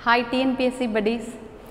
hi TNPSC buddies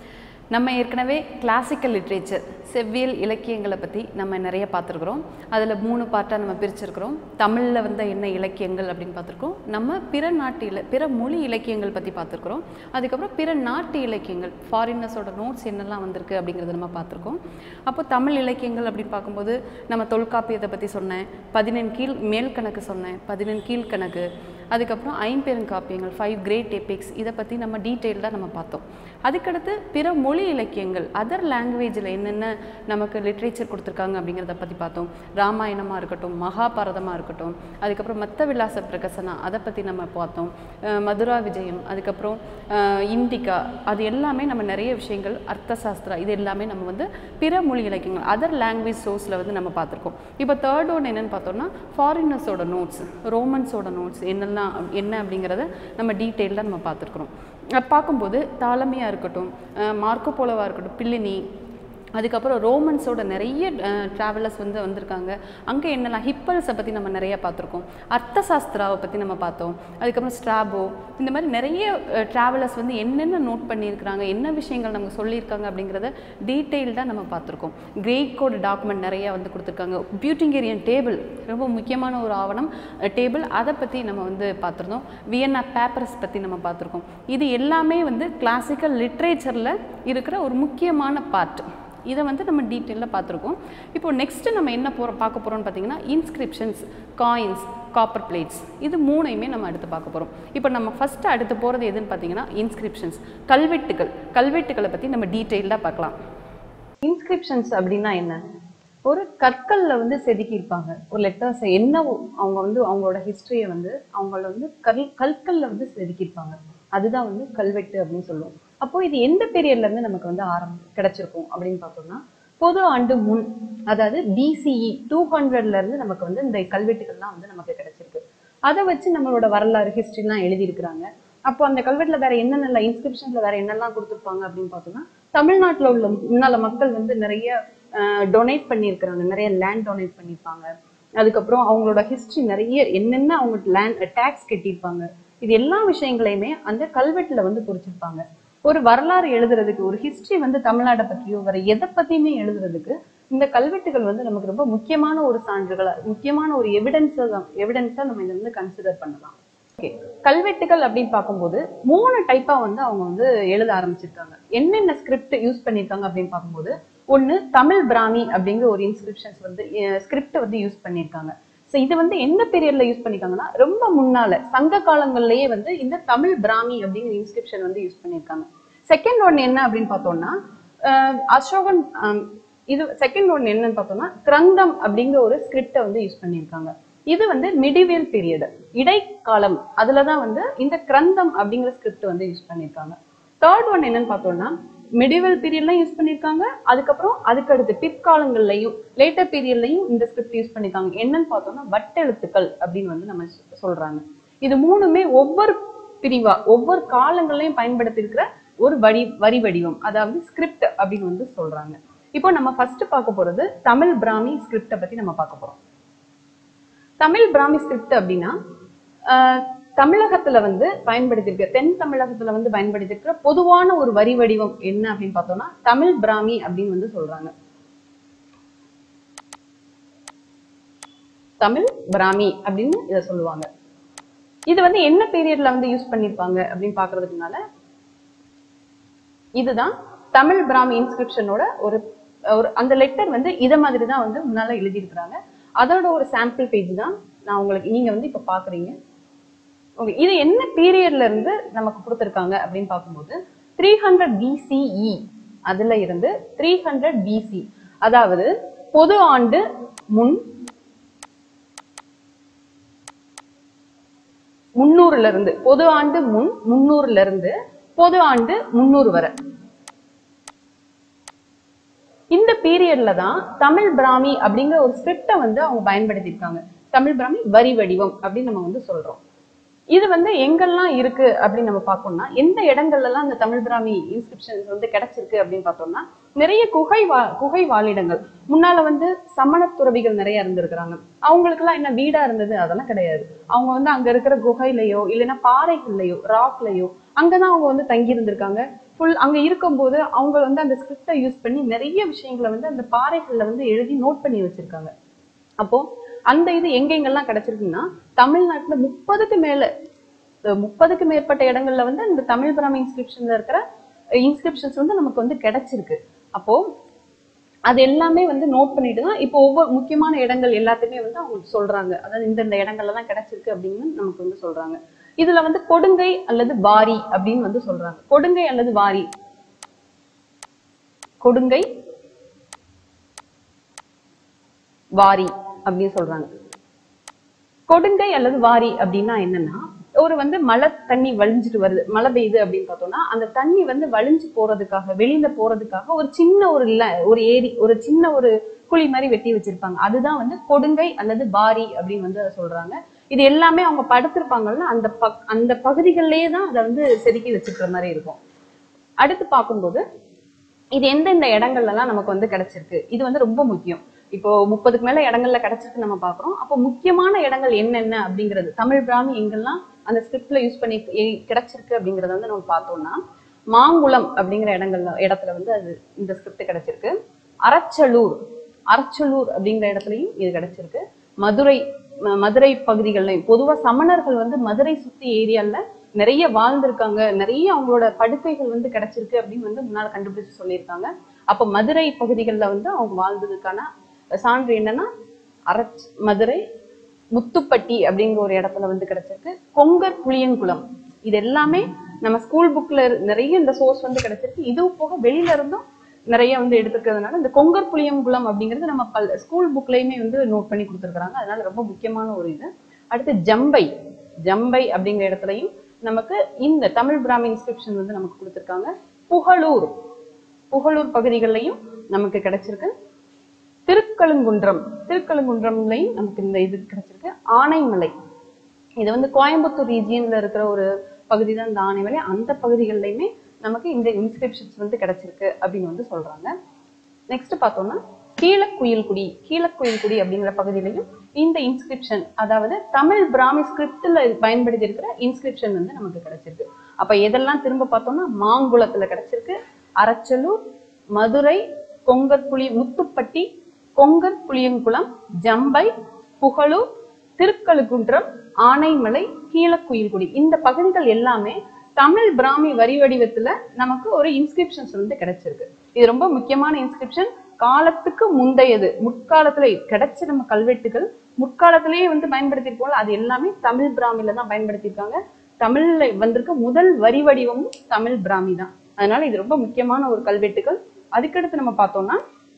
நம்ம ஏற்கனவே classical literature செவ்வியல் இலக்கியங்களை பற்றி நம்ம நிறைய பார்த்துருக்குறோம் அதில் மூணு பார்ட்டாக நம்ம பிரிச்சிருக்கிறோம் தமிழில் வந்த என்ன இலக்கியங்கள் அப்படின்னு பார்த்துருக்கோம் நம்ம பிற நாட்டு இல பிற மொழி இலக்கியங்கள் பற்றி பார்த்துருக்குறோம் அதுக்கப்புறம் பிற நாட்டு இலக்கியங்கள் ஃபாரினர்ஸோட நோட்ஸ் என்னெல்லாம் வந்திருக்கு அப்படிங்கிறத நம்ம பார்த்துருக்கோம் அப்போ தமிழ் இலக்கியங்கள் அப்படின்னு பார்க்கும்போது நம்ம தொல்காப்பியத்தை பற்றி சொன்னேன் பதினெண் கீழ் மேல் கணக்கு சொன்னேன் பதினெண் கீழ்கணக்கு அதுக்கப்புறம் ஐம்பெருங்காப்பியங்கள் ஃபைவ் கிரேட் எபிக்ஸ் இதை பற்றி நம்ம டீட்டெயில்டாக நம்ம பார்த்தோம் அதுக்கடுத்து பிற மொழி இலக்கியங்கள் அதர் லாங்குவேஜில் என்னென்ன நமக்கு லிட்ரேச்சர் கொடுத்துருக்காங்க அப்படிங்கிறத பற்றி பார்த்தோம் ராமாயணமாக இருக்கட்டும் மகாபாரதமாக இருக்கட்டும் அதுக்கப்புறம் மத்த விலாச பிரகசனா அதை பற்றி நம்ம பார்த்தோம் அஹ் மதுரா விஜயம் அதுக்கப்புறம் அஹ் இண்டிகா அது எல்லாமே நம்ம நிறைய விஷயங்கள் அர்த்த சாஸ்திரா இது எல்லாமே நம்ம வந்து பிற மொழி இலக்கியங்கள் அதர் லாங்குவேஜ் சோர்ஸில் வந்து நம்ம பார்த்துருக்கோம் இப்போ தேர்ட் ஒன் என்னென்னு பார்த்தோம்னா ஃபாரினர்ஸோட நோட்ஸ் ரோமன்ஸோட நோட்ஸ் என்னெல்லாம் என்ன அப்படிங்கிறத நம்ம டீட்டெயிலாக நம்ம பார்த்துருக்குறோம் அஹ் பார்க்கும்போது தாலமியாக இருக்கட்டும் அஹ் மார்க்கோ போலோவாக இருக்கட்டும் பில்லினி அதுக்கப்புறம் ரோமன்ஸோட நிறைய ட்ராவலர்ஸ் வந்து வந்திருக்காங்க அங்கே என்னெல்லாம் ஹிப்பல்ஸை பற்றி நம்ம நிறைய பார்த்துருக்கோம் அர்த்த சாஸ்திராவை பற்றி நம்ம பார்த்தோம் அதுக்கப்புறம் ஸ்ட்ராபோ இந்த மாதிரி நிறைய ட்ராவலர்ஸ் வந்து என்னென்ன நோட் பண்ணியிருக்கிறாங்க என்ன விஷயங்கள் நமக்கு சொல்லியிருக்காங்க அப்படிங்கிறத டீட்டெயில்டாக நம்ம பார்த்துருக்கோம் கிரேக்கோட டாக்குமெண்ட் நிறைய வந்து கொடுத்துருக்காங்க பியூட்டிங்கேரியன் டேபிள் ரொம்ப முக்கியமான ஒரு ஆவணம் டேபிள் அதை பற்றி நம்ம வந்து பார்த்துருந்தோம் வியன்னா பேப்பர்ஸ் பற்றி நம்ம பார்த்துருக்கோம் இது எல்லாமே வந்து கிளாசிக்கல் லிட்ரேச்சரில் இருக்கிற ஒரு முக்கியமான பார்ட் இதை வந்து நம்ம டீட்டெயிலில் பார்த்துருக்கோம் இப்போ நெக்ஸ்ட்டு நம்ம என்ன போகிற பார்க்க போகிறோம்னு பார்த்தீங்கன்னா இன்ஸ்கிரிப்ஷன்ஸ் காயின்ஸ் காப்பர் பிளேட்ஸ் இது மூணையுமே நம்ம அடுத்து பார்க்க போகிறோம் இப்போ நம்ம ஃபஸ்ட்டு அடுத்து போகிறது எதுன்னு பார்த்தீங்கன்னா இன்ஸ்கிரிப்ஷன்ஸ் கல்வெட்டுகள் கல்வெட்டுகளை பற்றி நம்ம டீட்டெயில்டாக பார்க்கலாம் இன்ஸ்கிரிப்ஷன்ஸ் அப்படின்னா என்ன ஒரு கற்கல்ல வந்து செதுக்கியிருப்பாங்க ஒரு லெட்டர்ஸ் என்ன அவங்க வந்து அவங்களோட ஹிஸ்டரியை வந்து அவங்கள வந்து கல் கற்கல்ல வந்து செதுக்கியிருப்பாங்க அதுதான் வந்து கல்வெட்டு அப்படின்னு சொல்லுவோம் அப்போ இது எந்த பீரியட்ல இருந்து நமக்கு வந்து ஆரம்பம் கிடைச்சிருக்கும் அப்படின்னு பார்த்தோம்னா பொது ஆண்டு முன் அதாவது பிசிஇ டூ ஹண்ட்ரட்ல இருந்து நமக்கு வந்து இந்த கல்வெட்டுகள்லாம் வந்து நமக்கு கிடைச்சிருக்கு அதை வச்சு நம்மளோட வரலாறு ஹிஸ்டரிலாம் எழுதியிருக்கிறாங்க அப்போ அந்த கல்வெட்டுல வேற என்னென்ன இன்ஸ்கிரிப்ஷன்ல வேற என்னெல்லாம் கொடுத்துருப்பாங்க அப்படின்னு பார்த்தோம்னா தமிழ்நாட்டுல உள்ள முன்னால மக்கள் வந்து நிறைய டொனேட் பண்ணியிருக்கிறாங்க நிறைய லேண்ட் டொனேட் பண்ணியிருப்பாங்க அதுக்கப்புறம் அவங்களோட ஹிஸ்டரி நிறைய என்னென்ன அவங்க லேண்ட் டேக்ஸ் கட்டியிருப்பாங்க இது எல்லா விஷயங்களையுமே அந்த கல்வெட்டுல வந்து குறிச்சிருப்பாங்க ஒரு வரலாறு எழுதுறதுக்கு ஒரு ஹிஸ்டரி வந்து தமிழ்நாட்டை பற்றியோ வேற எதை பத்தியுமே எழுதுறதுக்கு இந்த கல்வெட்டுகள் வந்து நமக்கு ரொம்ப முக்கியமான ஒரு சான்றுகளா முக்கியமான ஒரு எவிடன்ஸா எவிடன்ஸா நம்ம இதை வந்து கன்சிடர் பண்ணலாம் ஓகே கல்வெட்டுகள் அப்படின்னு பார்க்கும்போது மூணு டைப்பா வந்து அவங்க வந்து எழுத ஆரம்பிச்சிருக்காங்க என்னென்ன ஸ்கிரிப்ட் யூஸ் பண்ணியிருக்காங்க அப்படின்னு பார்க்கும்போது ஒண்ணு தமிழ் பிராமி அப்படிங்கிற ஒரு இன்ஸ்கிரிப்ஷன்ஸ் வந்து ஸ்கிரிப்ட் வந்து யூஸ் பண்ணியிருக்காங்க ஸோ இது வந்து என்ன பீரியட்ல யூஸ் பண்ணிருக்காங்கன்னா ரொம்ப முன்னால சங்க காலங்கள்லயே வந்து இந்த தமிழ் பிராமி அப்படிங்கிற இன்ஸ்கிரிப்ஷன் வந்து யூஸ் பண்ணியிருக்காங்க செகண்ட் ஒன் என்ன அப்படின்னு பார்த்தோம்னா அஹ் அசோகன் அஹ் இது செகண்ட் ஒன் என்னன்னு பார்த்தோம்னா கிரந்தம் அப்படிங்கிற ஒரு ஸ்கிரிப்டை வந்து யூஸ் பண்ணியிருக்காங்க இது வந்து மிடிவியல் பீரியட் இடைக்காலம் அதுலதான் வந்து இந்த கிரந்தம் அப்படிங்கிற ஸ்கிரிப்ட் வந்து யூஸ் பண்ணியிருக்காங்க தேர்ட் ஒன் என்னன்னு பார்த்தோம்னா மிடிவல் பீரியட்லாம் யூஸ் பண்ணியிருக்காங்க அதுக்கப்புறம் அதுக்கடுத்து பிற்காலங்கள்லையும் லேட்டர் பீரியட்லையும் இந்த ஸ்கிரிப்ட் யூஸ் பண்ணியிருக்காங்க என்னன்னு பார்த்தோம்னா வட்டெழுத்துக்கள் அப்படின்னு வந்து நம்ம சொ- சொல்றாங்க இது மூணுமே ஒவ்வொரு பிரிவா ஒவ்வொரு காலங்கள்லையும் பயன்படுத்தியிருக்கிற ஒரு வடி வரி வடிவம் அதாவது ஸ்கிரிப்ட் அப்படின்னு வந்து சொல்றாங்க இப்போ நம்ம ஃபர்ஸ்ட் பார்க்க போறது தமிழ் பிராமி ஸ்கிரிப்டை பத்தி நம்ம பார்க்க போறோம் தமிழ் பிராமி ஸ்கிரிப்ட் அப்படின்னா ஆஹ், தமிழகத்துல வந்து பயன்படுத்தியிருக்க தென் தமிழகத்துல வந்து பயன்படுத்தியிருக்கிற பொதுவான ஒரு வரி வடிவம் என்ன அப்படின்னு பார்த்தோம்னா தமிழ் பிராமி அப்படின்னு வந்து சொல்றாங்க தமிழ் பிராமி அப்படின்னு இதை சொல்லுவாங்க இது வந்து என்ன பீரியட்ல வந்து யூஸ் பண்ணிருப்பாங்க அப்படின்னு பாக்குறதுக்குனால இதுதான் தமிழ் பிராமி இன்ஸ்கிரிப்ஷனோட ஒரு ஒரு அந்த லெட்டர் வந்து இத மாதிரி தான் வந்து முன்னால எழுதியிருக்கிறாங்க அதோட ஒரு சாம்பிள் பேஜ் தான் நான் உங்களுக்கு நீங்க வந்து இப்ப பாக்குறீங்க ஓகே இது என்ன பீரியட்ல இருந்து நமக்கு கொடுத்துருக்காங்க அப்படின்னு பார்க்கும்போது த்ரீ ஹண்ட்ரட் பிசிஇ அதுல இருந்து த்ரீ ஹண்ட்ரட் பிசி அதாவது பொது ஆண்டு முன் முன்னூறுல இருந்து பொது ஆண்டு முன் முன்னூறுல இருந்து பொது ஆண்டு முன்னூறு வரை இந்த பீரியட்ல தான் தமிழ் பிராமி அப்படிங்கிற ஒரு ஸ்கிரிப்டை வந்து அவங்க பயன்படுத்தியிருக்காங்க தமிழ் பிராமி வரி வடிவம் அப்படின்னு நம்ம வந்து சொல்றோம் இது வந்து எங்கெல்லாம் இருக்கு அப்படின்னு நம்ம பார்க்கணும்னா எந்த இடங்கள்ல எல்லாம் இந்த தமிழ் பிராமி இன்ஸ்கிரிப்ஷன்ஸ் வந்து கிடைச்சிருக்கு அப்படின்னு பார்த்தோம்னா நிறைய குகை வா குகை வாழிடங்கள் முன்னால வந்து சமண துறவிகள் நிறைய இருந்திருக்கிறாங்க அவங்களுக்கு எல்லாம் என்ன வீடா இருந்தது அதெல்லாம் கிடையாது அவங்க வந்து அங்க இருக்கிற குகையிலயோ இல்லைன்னா பாறைகள்லயோ ராக்லயோ அங்கதான் அவங்க வந்து தங்கி இருந்திருக்காங்க ஃபுல் அங்க இருக்கும்போது அவங்க வந்து அந்த ஸ்கிரிப்டை யூஸ் பண்ணி நிறைய விஷயங்களை வந்து அந்த பாறைகள்ல வந்து எழுதி நோட் பண்ணி வச்சிருக்காங்க அப்போ அந்த இது எங்கெங்கெல்லாம் கிடைச்சிருக்குன்னா தமிழ்நாட்டுல முப்பதுக்கு மேல அஹ் முப்பதுக்கு மேற்பட்ட இடங்கள்ல வந்து இந்த தமிழ் பிராமி இன்ஸ்கிரிப்ஷன்ல இருக்கிற இன்ஸ்கிரிப்ஷன்ஸ் வந்து நமக்கு வந்து கிடைச்சிருக்கு அப்போ அது எல்லாமே வந்து நோட் பண்ணிட்டு தான் இப்போ ஒவ்வொரு முக்கியமான இடங்கள் எல்லாத்தையுமே வந்து அவங்க சொல்றாங்க அதாவது இந்தந்த இடங்கள்ல தான் கிடைச்சிருக்கு அப்படின்னு நமக்கு வந்து சொல்றாங்க இதுல வந்து கொடுங்கை அல்லது வாரி அப்படின்னு வந்து சொல்றாங்க கொடுங்கை அல்லது வாரி கொடுங்கை வாரி அப்படின்னு சொல்றாங்க கொடுங்கை அல்லது வாரி அப்படின்னா என்னன்னா ஒரு வந்து மழை தண்ணி வழிஞ்சிட்டு வருது மழை பெய்யுது அப்படின்னு பார்த்தோம்னா அந்த தண்ணி வந்து வழிஞ்சு போறதுக்காக வெளியில போறதுக்காக ஒரு சின்ன ஒரு ல- ஒரு ஏரி ஒரு சின்ன ஒரு குழி மாதிரி வெட்டி வச்சிருப்பாங்க அதுதான் வந்து கொடுங்கை அல்லது வாரி அப்படின்னு வந்து அதை சொல்றாங்க இது எல்லாமே அவங்க படுத்திருப்பாங்கல்ல அந்த பக் அந்த பகுதிகளிலேயே தான் அதை வந்து செதுக்கி வச்சிருக்கிற மாதிரி இருக்கும் அடுத்து பார்க்கும்போது இது எந்தெந்த இடங்கள்ல எல்லாம் நமக்கு வந்து கிடைச்சிருக்கு இது வந்து ரொம்ப முக்கியம் இப்போ முப்பதுக்கு மேல இடங்கள்ல கிடைச்சிருக்கு நம்ம பாக்குறோம் அப்போ முக்கியமான இடங்கள் என்னென்ன அப்படிங்கிறது தமிழ் பிராமி எங்கெல்லாம் அந்த ஸ்கிரிப்ட்ல யூஸ் பண்ணி எ- கிடைச்சிருக்கு அப்படிங்கறத வந்து நம்ம பார்த்தோம்னா மாங்குளம் அப்படிங்கிற இடங்கள்ல இடத்துல வந்து அது இந்த ஸ்கிரிப்ட் கிடைச்சிருக்கு அரச்சலூர் அரச்சலூர் அப்படிங்கிற இடத்துலயும் இது கிடைச்சிருக்கு மதுரை ம- மதுரை பகுதிகள்லையும் பொதுவா சமணர்கள் வந்து மதுரை சுத்தி ஏரியால நிறைய வாழ்ந்திருக்காங்க நிறைய அவங்களோட படுக்கைகள் வந்து கிடைச்சிருக்கு அப்படின்னு வந்து முன்னால கண்டுபிடிச்சு சொல்லியிருக்காங்க அப்ப மதுரை பகுதிகளில் வந்து அவங்க வாழ்ந்ததுக்கான சான்று என்னன்னா அரச் மதுரை முத்துப்பட்டி அப்படிங்கிற ஒரு இடத்துல வந்து கிடைச்சிருக்கு கொங்கர் புளியங்குளம் இது எல்லாமே நம்ம ஸ்கூல் புக்ல நிறைய இந்த சோர்ஸ் வந்து கிடைச்சிருக்கு இது போக வெளியில இருந்தும் நிறைய வந்து எடுத்துக்கிறதுனால இந்த கொங்கர் புளியங்குளம் அப்படிங்கிறது நம்ம பல் ஸ்கூல் புக்லயுமே வந்து நோட் பண்ணி கொடுத்துருக்காங்க அதனால ரொம்ப முக்கியமான ஒரு இது அடுத்து ஜம்பை ஜம்பை அப்படிங்கிற இடத்துலயும் நமக்கு இந்த தமிழ் பிராமி இன்ஸ்கிரிப்ஷன் வந்து நமக்கு கொடுத்துருக்காங்க புகழூர் புகழூர் பகுதிகளிலையும் நமக்கு கிடைச்சிருக்கு திருக்கழுங்குன்றம் திருக்கழுங்குன்றம்லையும் நமக்கு இந்த இது கிடைச்சிருக்கு ஆனைமலை இது வந்து கோயம்புத்தூர் ரீஜியன்ல இருக்கிற ஒரு பகுதி தான் இந்த ஆனைமலை அந்த பகுதிகள்லையுமே நமக்கு இந்த இன்ஸ்கிரிப்ஷன்ஸ் வந்து கிடைச்சிருக்கு அப்படின்னு வந்து சொல்றாங்க நெக்ஸ்ட் பார்த்தோம்னா கீழக்குயில்குடி கீழக்குயில்குடி அப்படிங்கிற பகுதியிலையும் இந்த இன்ஸ்கிரிப்ஷன் அதாவது தமிழ் பிராமி ஸ்கிரிப்ட்ல பயன்படுத்தி இருக்கிற இன்ஸ்கிரிப்ஷன் வந்து நமக்கு கிடைச்சிருக்கு அப்ப எதெல்லாம் திரும்ப பார்த்தோம்னா மாங்குளத்துல கிடைச்சிருக்கு அரச்சலூர் மதுரை கொங்கர் புளி முத்துப்பட்டி கொங்கர் புளியங்குளம் ஜம்பை புகழூர் திருக்கழுக்குன்றம் ஆனைமலை கீழக்குயில்குடி இந்த பகுதிகள் எல்லாமே தமிழ் பிராமி வரி வடிவத்துல நமக்கு ஒரு இன்ஸ்கிரிப்ஷன்ஸ் வந்து கிடைச்சிருக்கு இது ரொம்ப முக்கியமான இன்ஸ்கிரிப்ஷன் காலத்துக்கு முந்தையது முற்காலத்துல கிடைச்ச நம்ம கல்வெட்டுகள் முற்காலத்திலேயே வந்து பயன்படுத்தியிருக்கோம்ல அது எல்லாமே தமிழ் பிராமில தான் பயன்படுத்தியிருக்காங்க தமிழ்ல வந்திருக்க முதல் வரி வடிவமும் தமிழ் பிராமி தான் அதனால இது ரொம்ப முக்கியமான ஒரு கல்வெட்டுகள் அதுக்கடுத்து நம்ம பார்த்தோம்னா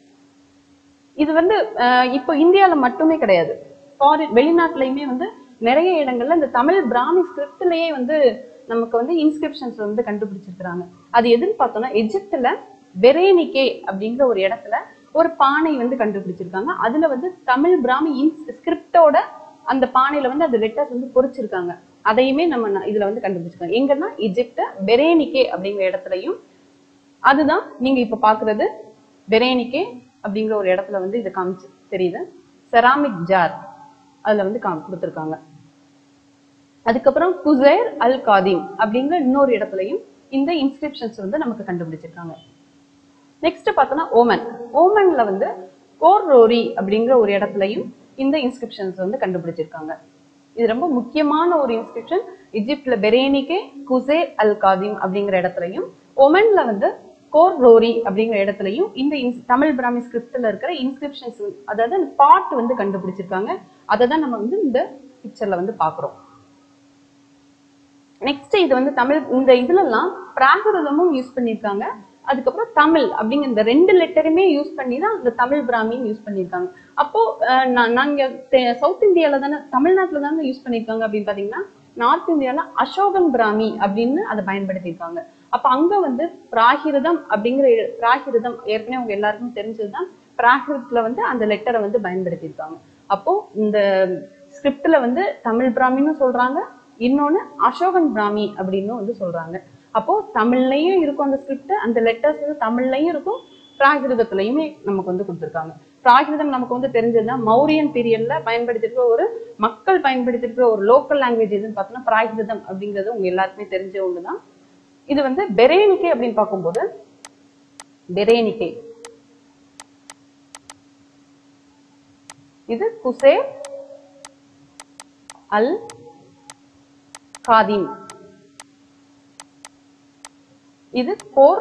இது வந்து அஹ், இப்போ இந்தியால மட்டுமே கிடையாது ஃபாரின் வெளிநாட்டுலயுமே வந்து நிறைய இடங்கள்ல இந்த தமிழ் பிராமி ஸ்கிரிப்ட்லயே வந்து நமக்கு வந்து இன்ஸ்கிரிப்ஷன்ஸ் வந்து கண்டுபிடிச்சிருக்கிறாங்க அது எதுன்னு பார்த்தோம்னா எஜிப்துல பெரேனிகே அப்படிங்கிற ஒரு இடத்துல ஒரு பானை வந்து கண்டுபிடிச்சிருக்காங்க அதுல வந்து தமிழ் பிராமி ஸ்கிரிப்டோட அந்த பானையில வந்து அந்த லெட்டர்ஸ் வந்து பொறிச்சிருக்காங்க அதையுமே நம்ம ந- இதுல வந்து கண்டுபிடிச்சிருக்காங்க எங்கன்னா எஜிப்ட பெரேனிகே அப்படிங்கிற இடத்துலயும் அதுதான் நீங்க இப்ப பாக்குறது பெரேனிக்கே அப்படிங்கிற ஒரு இடத்துல வந்து இது காமிச்சு தெரியுது செராமிக் ஜார் அதுல வந்து காமி கொடுத்துருக்காங்க அதுக்கப்புறம் குசைர் அல் காதிம் அப்படிங்கிற இன்னொரு இடத்துலயும் இந்த இன்ஸ்கிரிப்ஷன்ஸ் வந்து நமக்கு கண்டுபிடிச்சிருக்காங்க நெக்ஸ்ட் பார்த்தோம்னா ஓமன் ஓமன்ல வந்து கோர்ரோரி அப்படிங்கிற ஒரு இடத்துலயும் இந்த இன்ஸ்கிரிப்ஷன்ஸ் வந்து கண்டுபிடிச்சிருக்காங்க இது ரொம்ப முக்கியமான ஒரு இன்ஸ்கிரிப்ஷன் எஜிப்ட்ல பெரேனிகே குசே அல் காதிம் அப்படிங்கிற இடத்துலயும் ஒமன்ல வந்து கோர் ரோரி அப்படிங்கிற இடத்துலயும் இந்த ins- தமிழ் பிராமி ஸ்கிரிப்ட்ல இருக்கிற இன்ஸ்கிரிப்ஷன்ஸ் அதாவது அந்த பாட் வந்து கண்டுபிடிச்சிருக்காங்க அதை தான் நம்ம வந்து இந்த பிக்சர்ல வந்து பாக்குறோம் நெக்ஸ்ட் இது வந்து தமிழ் இந்த இதுலலாம் பிராகிருதமும் யூஸ் பண்ணியிருக்காங்க அதுக்கப்புறம் தமிழ் அப்படிங்கிற இந்த ரெண்டு லெட்டருமே யூஸ் பண்ணி தான் இந்த தமிழ் பிராமியும் யூஸ் பண்ணியிருக்காங்க அப்போ அஹ், நா- நாங்க தெ- சவுத் இந்தியால தானே தமிழ்நாட்டுல தானே யூஸ் பண்ணியிருக்காங்க அப்படின்னு பாத்தீங்கன்னா நார்த் இந்தியால அசோகன் பிராமி அப்படின்னு அதை பயன்படுத்தியிருக்காங்க அப்ப அங்க வந்து பிராகிருதம் அப்படிங்கிற எ- பிராகிருதம் ஏற்கனவே உங்க எல்லாருக்கும் தெரிஞ்சதுதான் பிராகிருதத்துல வந்து அந்த லெட்டரை வந்து பயன்படுத்தியிருக்காங்க அப்போ இந்த ஸ்கிரிப்ட்ல வந்து தமிழ் பிராமின்னு சொல்றாங்க இன்னொன்னு அசோகன் பிராமி அப்படின்னு வந்து சொல்றாங்க அப்போ தமிழ்லயும் இருக்கும் அந்த ஸ்கிரிப்ட் அந்த லெட்டர்ஸ் வந்து தமிழ்லயும் இருக்கும் பிராகிருதத்திலயுமே நமக்கு வந்து கொடுத்துருக்காங்க பிராகிருதம் நமக்கு வந்து தெரிஞ்சதுதான் மௌரியன் பீரியட்ல பயன்படுத்திருக்கிற ஒரு மக்கள் பயன்படுத்திருக்கிற ஒரு லோக்கல் லாங்குவேஜ் எதுன்னு பார்த்தோம்னா பிராகிருதம் அப்படிங்கிறது உங்க எல்லாருக்குமே தெரிஞ்ச ஒண்ணுதான் இது வந்து பெரேனிக்கை அப்படின்னு பார்க்கும்போது பெரேனிக்கை இது குசே அல் காதிம் இது கோர்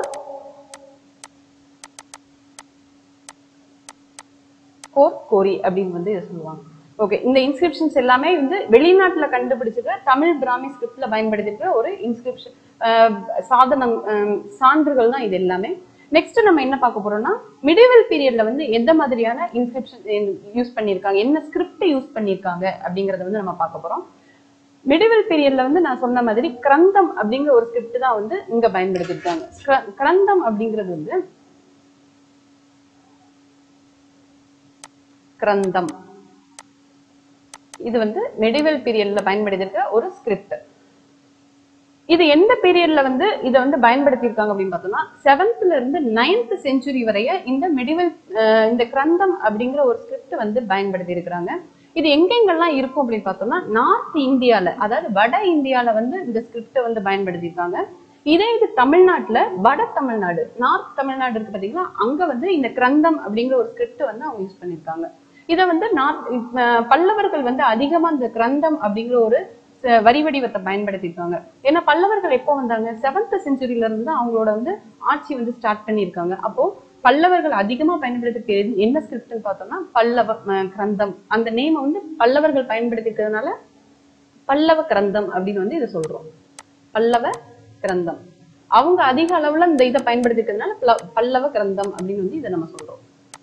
கோர் கோரி அப்படின்னு வந்து இதை சொல்லுவாங்க ஓகே இந்த இன்ஸ்கிரிப்ஷன்ஸ் எல்லாமே வந்து வெளிநாட்டுல கண்டுபிடிச்சிருக்க தமிழ் பிராமி ஸ்கிரிப்ட்ல பயன்படுத்திருக்க ஒரு இன்ஸ்கிரிப்ஷன் சாதனம் அஹ், சான்றுகள் தான் இது எல்லாமே நெக்ஸ்ட் நம்ம என்ன பார்க்க போறோம்னா மிடிவல் பீரியட்ல வந்து எந்த மாதிரியான இன்ஸ்கிரிப்ஷன் யூஸ் பண்ணியிருக்காங்க என்ன ஸ்கிரிப்ட் யூஸ் பண்ணியிருக்காங்க அப்படிங்கறத வந்து நம்ம பார்க்க போறோம் மிடிவல் பீரியட்ல வந்து நான் சொன்ன மாதிரி கிரந்தம் அப்படிங்கிற ஒரு ஸ்கிரிப்ட் தான் வந்து இங்க பயன்படுத்திருக்காங்க ஸ்கிர- கிரந்தம் அப்படிங்கிறது வந்து கிரந்தம் இது வந்து மெடிவல் பீரியட்ல பயன்படுத்தியிருக்க ஒரு ஸ்கிரிப்ட் இது எந்த பீரியட்ல வந்து இதை வந்து பயன்படுத்தியிருக்காங்க அப்படின்னு பார்த்தோம்னா செவன்த்ல இருந்து நைன்த் செஞ்சுரி வரைய இந்த மெடிவல் இந்த கிரந்தம் அப்படிங்கிற ஒரு ஸ்கிரிப்ட் வந்து பயன்படுத்தி இருக்கிறாங்க இது எங்கெங்கெல்லாம் இருக்கும் அப்படின்னு பார்த்தோம்னா நார்த் இந்தியால அதாவது வட இந்தியால வந்து இந்த ஸ்கிரிப்டை வந்து பயன்படுத்தியிருக்காங்க இதே இது தமிழ்நாட்டுல வட தமிழ்நாடு நார்த் தமிழ்நாடு இருக்கு பாத்தீங்களா அங்க வந்து இந்த கிரந்தம் அப்படிங்கிற ஒரு ஸ்கிரிப்ட் வந்து அவங்க யூஸ் பண்ணியிருக்காங்க இதை வந்து நார்த் அஹ் பல்லவர்கள் வந்து அதிகமா இந்த கிரந்தம் அப்படிங்கிற ஒரு ச- வரி வடிவத்தை பயன்படுத்தியிருக்காங்க ஏன்னா பல்லவர்கள் எப்போ வந்தாங்க செவன்த் செஞ்சுரியில இருந்து தான் அவங்களோட வந்து ஆட்சி வந்து ஸ்டார்ட் பண்ணியிருக்காங்க அப்போ பல்லவர்கள் அதிகமா பயன்படுத்திருக்க எது- என்ன ஸ்கிரிப்ட்னு பார்த்தோம்னா பல்லவ அஹ், கிரந்தம் அந்த நேமை வந்து பல்லவர்கள் பயன்படுத்திக்கிறதுனால பல்லவ கிரந்தம் அப்படின்னு வந்து இதை சொல்றோம் பல்லவ கிரந்தம் அவங்க அதிக அளவுல இந்த இதை பயன்படுத்திக்கிறதுனால பல்ல- பல்லவ கிரந்தம் அப்படின்னு வந்து இதை நம்ம சொல்றோம்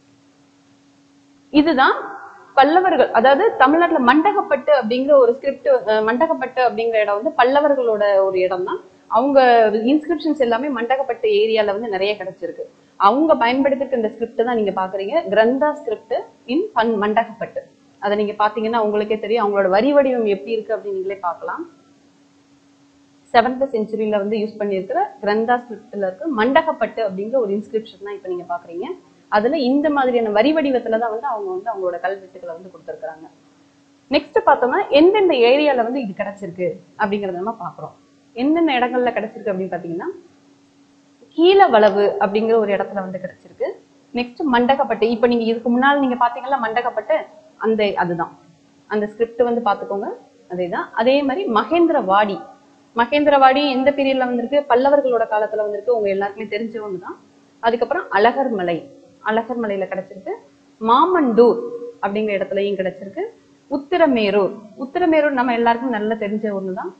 இதுதான் பல்லவர்கள் அதாவது தமிழ்நாட்டுல மண்டகப்பட்டு அப்படிங்கிற ஒரு ஸ்கிரிப்ட் மண்டகப்பட்டு அப்படிங்கிற இடம் வந்து பல்லவர்களோட ஒரு இடம் தான் அவங்க இன்ஸ்கிரிப்ஷன்ஸ் எல்லாமே மண்டகப்பட்டு ஏரியால வந்து நிறைய கிடைச்சிருக்கு அவங்க பயன்படுத்திட்டு இந்த ஸ்கிரிப்ட் தான் நீங்க பாக்குறீங்க கிரந்தா ஸ்கிரிப்ட் இன் பன் மண்டகப்பட்டு அதை நீங்க பாத்தீங்கன்னா உங்களுக்கே தெரியும் அவங்களோட வரி வடிவம் எப்படி இருக்கு அப்படின்னு நீங்களே பார்க்கலாம் செவன்த் செஞ்சுரியில வந்து யூஸ் பண்ணியிருக்கிற கிரந்தா ஸ்கிரிப்ட்ல இருக்கு மண்டகப்பட்டு அப்படிங்கிற ஒரு இன்ஸ்கிரிப்ஷன் தான் இப்போ நீங்க பாக்குறீங்க அதுல இந்த மாதிரியான வரி வடிவத்துல தான் வந்து அவங்க வந்து அவங்களோட கல்வெட்டுகளை வந்து கொடுத்துருக்காங்க நெக்ஸ்ட் பார்த்தோம்னா எந்தெந்த ஏரியால வந்து இது கிடைச்சிருக்கு அப்படிங்கறத நம்ம பாக்குறோம் எந்தெந்த இடங்கள்ல கிடைச்சிருக்கு அப்படின்னு பாத்தீங்கன்னா கீழவளவு அப்படிங்கிற ஒரு இடத்துல வந்து கிடைச்சிருக்கு நெக்ஸ்ட் மண்டகப்பட்டு இப்போ நீங்க இதுக்கு முன்னால் நீங்க பாத்தீங்கல்ல மண்டகப்பட்டு அந்த அதுதான் அந்த ஸ்கிரிப்ட் வந்து பாத்துக்கோங்க அதேதான் அதே மாதிரி மகேந்திரவாடி மகேந்திரவாடி எந்த பீரியட்ல வந்திருக்கு பல்லவர்களோட காலத்துல வந்திருக்கு உங்க எல்லாருக்குமே தெரிஞ்சவங்க தான் அதுக்கப்புறம் அழகர் மலை அழகர் மலையில கிடைச்சிருக்கு மாமண்டூர் அப்படிங்கிற இடத்துலயும் கிடைச்சிருக்கு உத்திரமேரூர் உத்திரமேரூர் நம்ம எல்லாருக்கும் நல்லா தெரிஞ்ச ஒண்ணுதான்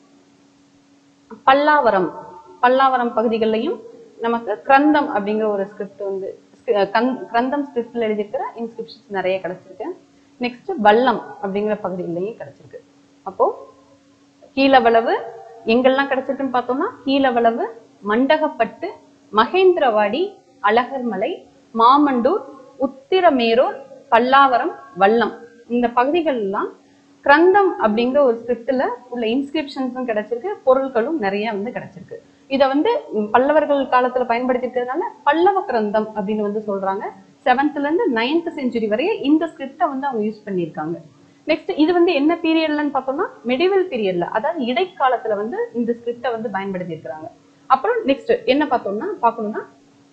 பல்லாவரம் பல்லாவரம் பகுதிகளிலையும் நமக்கு கிரந்தம் அப்படிங்கிற ஒரு ஸ்கிரிப்ட் வந்து ஸ்கி- கந்- கிரந்தம் ஸ்கிரிப்ட்ல எழுதியிருக்கிற இன்ஸ்கிரிப்ஷன்ஸ் நிறைய கிடைச்சிருக்கு நெக்ஸ்ட் வல்லம் அப்படிங்கிற பகுதிகளிலையும் கிடைச்சிருக்கு அப்போ கீழவளவு எங்கெல்லாம் கிடைச்சிருக்குன்னு பார்த்தோம்னா கீழவளவு மண்டகப்பட்டு மகேந்திரவாடி அழகர்மலை மாமண்டூர் உத்திரமேரூர் பல்லாவரம் வல்லம் இந்த பகுதிகள் எல்லாம் கிரந்தம் அப்படிங்கிற ஒரு ஸ்கிரிப்ட்ல உள்ள இன்ஸ்கிரிப்ஷன்ஸும் கிடைச்சிருக்கு பொருட்களும் நிறைய வந்து கிடைச்சிருக்கு இதை வந்து ம், பல்லவர்கள் காலத்துல பயன்படுத்திருக்கிறதுனால பல்லவ கிரந்தம் அப்படின்னு வந்து சொல்றாங்க செவன்த்ல இருந்து நைன்த் செஞ்சுரி வரைய இந்த ஸ்கிரிப்டை வந்து அவங்க யூஸ் பண்ணியிருக்காங்க நெக்ஸ்ட் இது வந்து என்ன பீரியட்லன்னு பார்த்தோம்னா மெடிவல் பீரியட்ல அதாவது இடைக்காலத்துல வந்து இந்த ஸ்கிரிப்டை வந்து பயன்படுத்தி இருக்காங்க அப்புறம் நெக்ஸ்ட் என்ன பார்த்தோம்னா பார்க்கணும்னா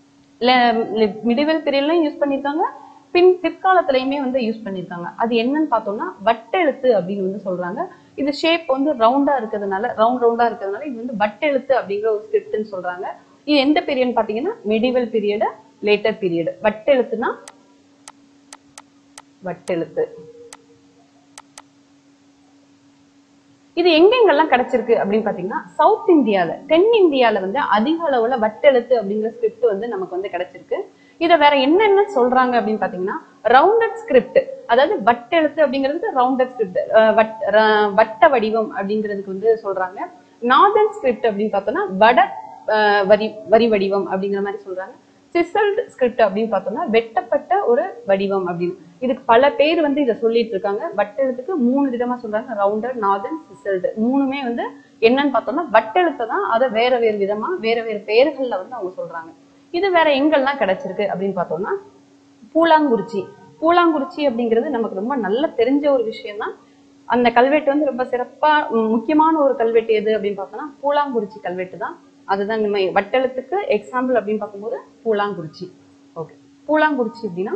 மிடிவல் பீரியட்லயும் யூஸ் பண்ணியிருக்காங்க பின் பிற்காலத்திலயுமே வந்து யூஸ் பண்ணியிருக்காங்க அது என்னன்னு பார்த்தோம்னா வட்டெழுத்து அப்படின்னு வந்து சொல்றாங்க இது ஷேப் வந்து ரவுண்டா இருக்கிறதுனால ரவுண்ட் ரவுண்டா இருக்கிறதுனால இது வந்து வட்டெழுத்து அப்படிங்கிற ஒரு ஸ்கிரிப்ட்னு சொல்றாங்க இது எந்த பீரியட்னு பார்த்தீங்கன்னா மிடிவல் பீரியடு லேட்டர் பீரியடு வட்டெழுத்துனா வட்டெழுத்து இது எங்கெங்கெல்லாம் கிடைச்சிருக்கு அப்படின்னு பாத்தீங்கன்னா சவுத் இந்தியால தென் இந்தியால வந்து அதிக அளவுல வட்டெழுத்து அப்படிங்கிற ஸ்கிரிப்ட் வந்து நமக்கு வந்து கிடைச்சிருக்கு இத வேற என்னென்ன சொல்றாங்க அப்படின்னு பாத்தீங்கன்னா ரவுண்டட் ஸ்கிரிப்ட் அதாவது வட்டெழுத்து அப்படிங்கிறது ரவுண்டட் ஸ்கிரிப்ட் வட்ட வடிவம் அப்படிங்கிறதுக்கு வந்து சொல்றாங்க நார்தன் ஸ்கிரிப்ட் அப்படின்னு பார்த்தோம்னா வட அஹ், வரி வரி வடிவம் அப்படிங்கிற மாதிரி சொல்றாங்க சிசல்ட் ஸ்கிரிப்ட் அப்படின்னு பார்த்தோம்னா வெட்டப்பட்ட ஒரு வடிவம் அப்படின்னு இதுக்கு பல பேர் வந்து இதை சொல்லிட்டு இருக்காங்க வட்டெழுத்துக்கு மூணு விதமா சொல்றாங்க ரவுண்டர் நார்தன் சிசல்டு மூணுமே வந்து என்னன்னு பார்த்தோம்னா வட்டெழுத்தை தான் அதை வேற வேறு விதமா வேற வேறு பெயர்கள்ல வந்து அவங்க சொல்றாங்க இது வேற எங்கெல்லாம் கிடைச்சிருக்கு அப்படின்னு பார்த்தோம்னா பூலாங்குறிச்சி பூலாங்குறிச்சி அப்படிங்கிறது நமக்கு ரொம்ப நல்லா தெரிஞ்ச ஒரு விஷயம் தான் அந்த கல்வெட்டு வந்து ரொம்ப சிறப்பா ம், முக்கியமான ஒரு கல்வெட்டு எது அப்படின்னு பார்த்தோம்னா பூலாங்குறிச்சி கல்வெட்டு தான் அதுதான் நம்ம வட்டெழுத்துக்கு எக்ஸாம்பிள் அப்படின்னு பார்க்கும்போது பூலாங்குறிச்சி ஓகே பூலாங்குறிச்சி அப்படின்னா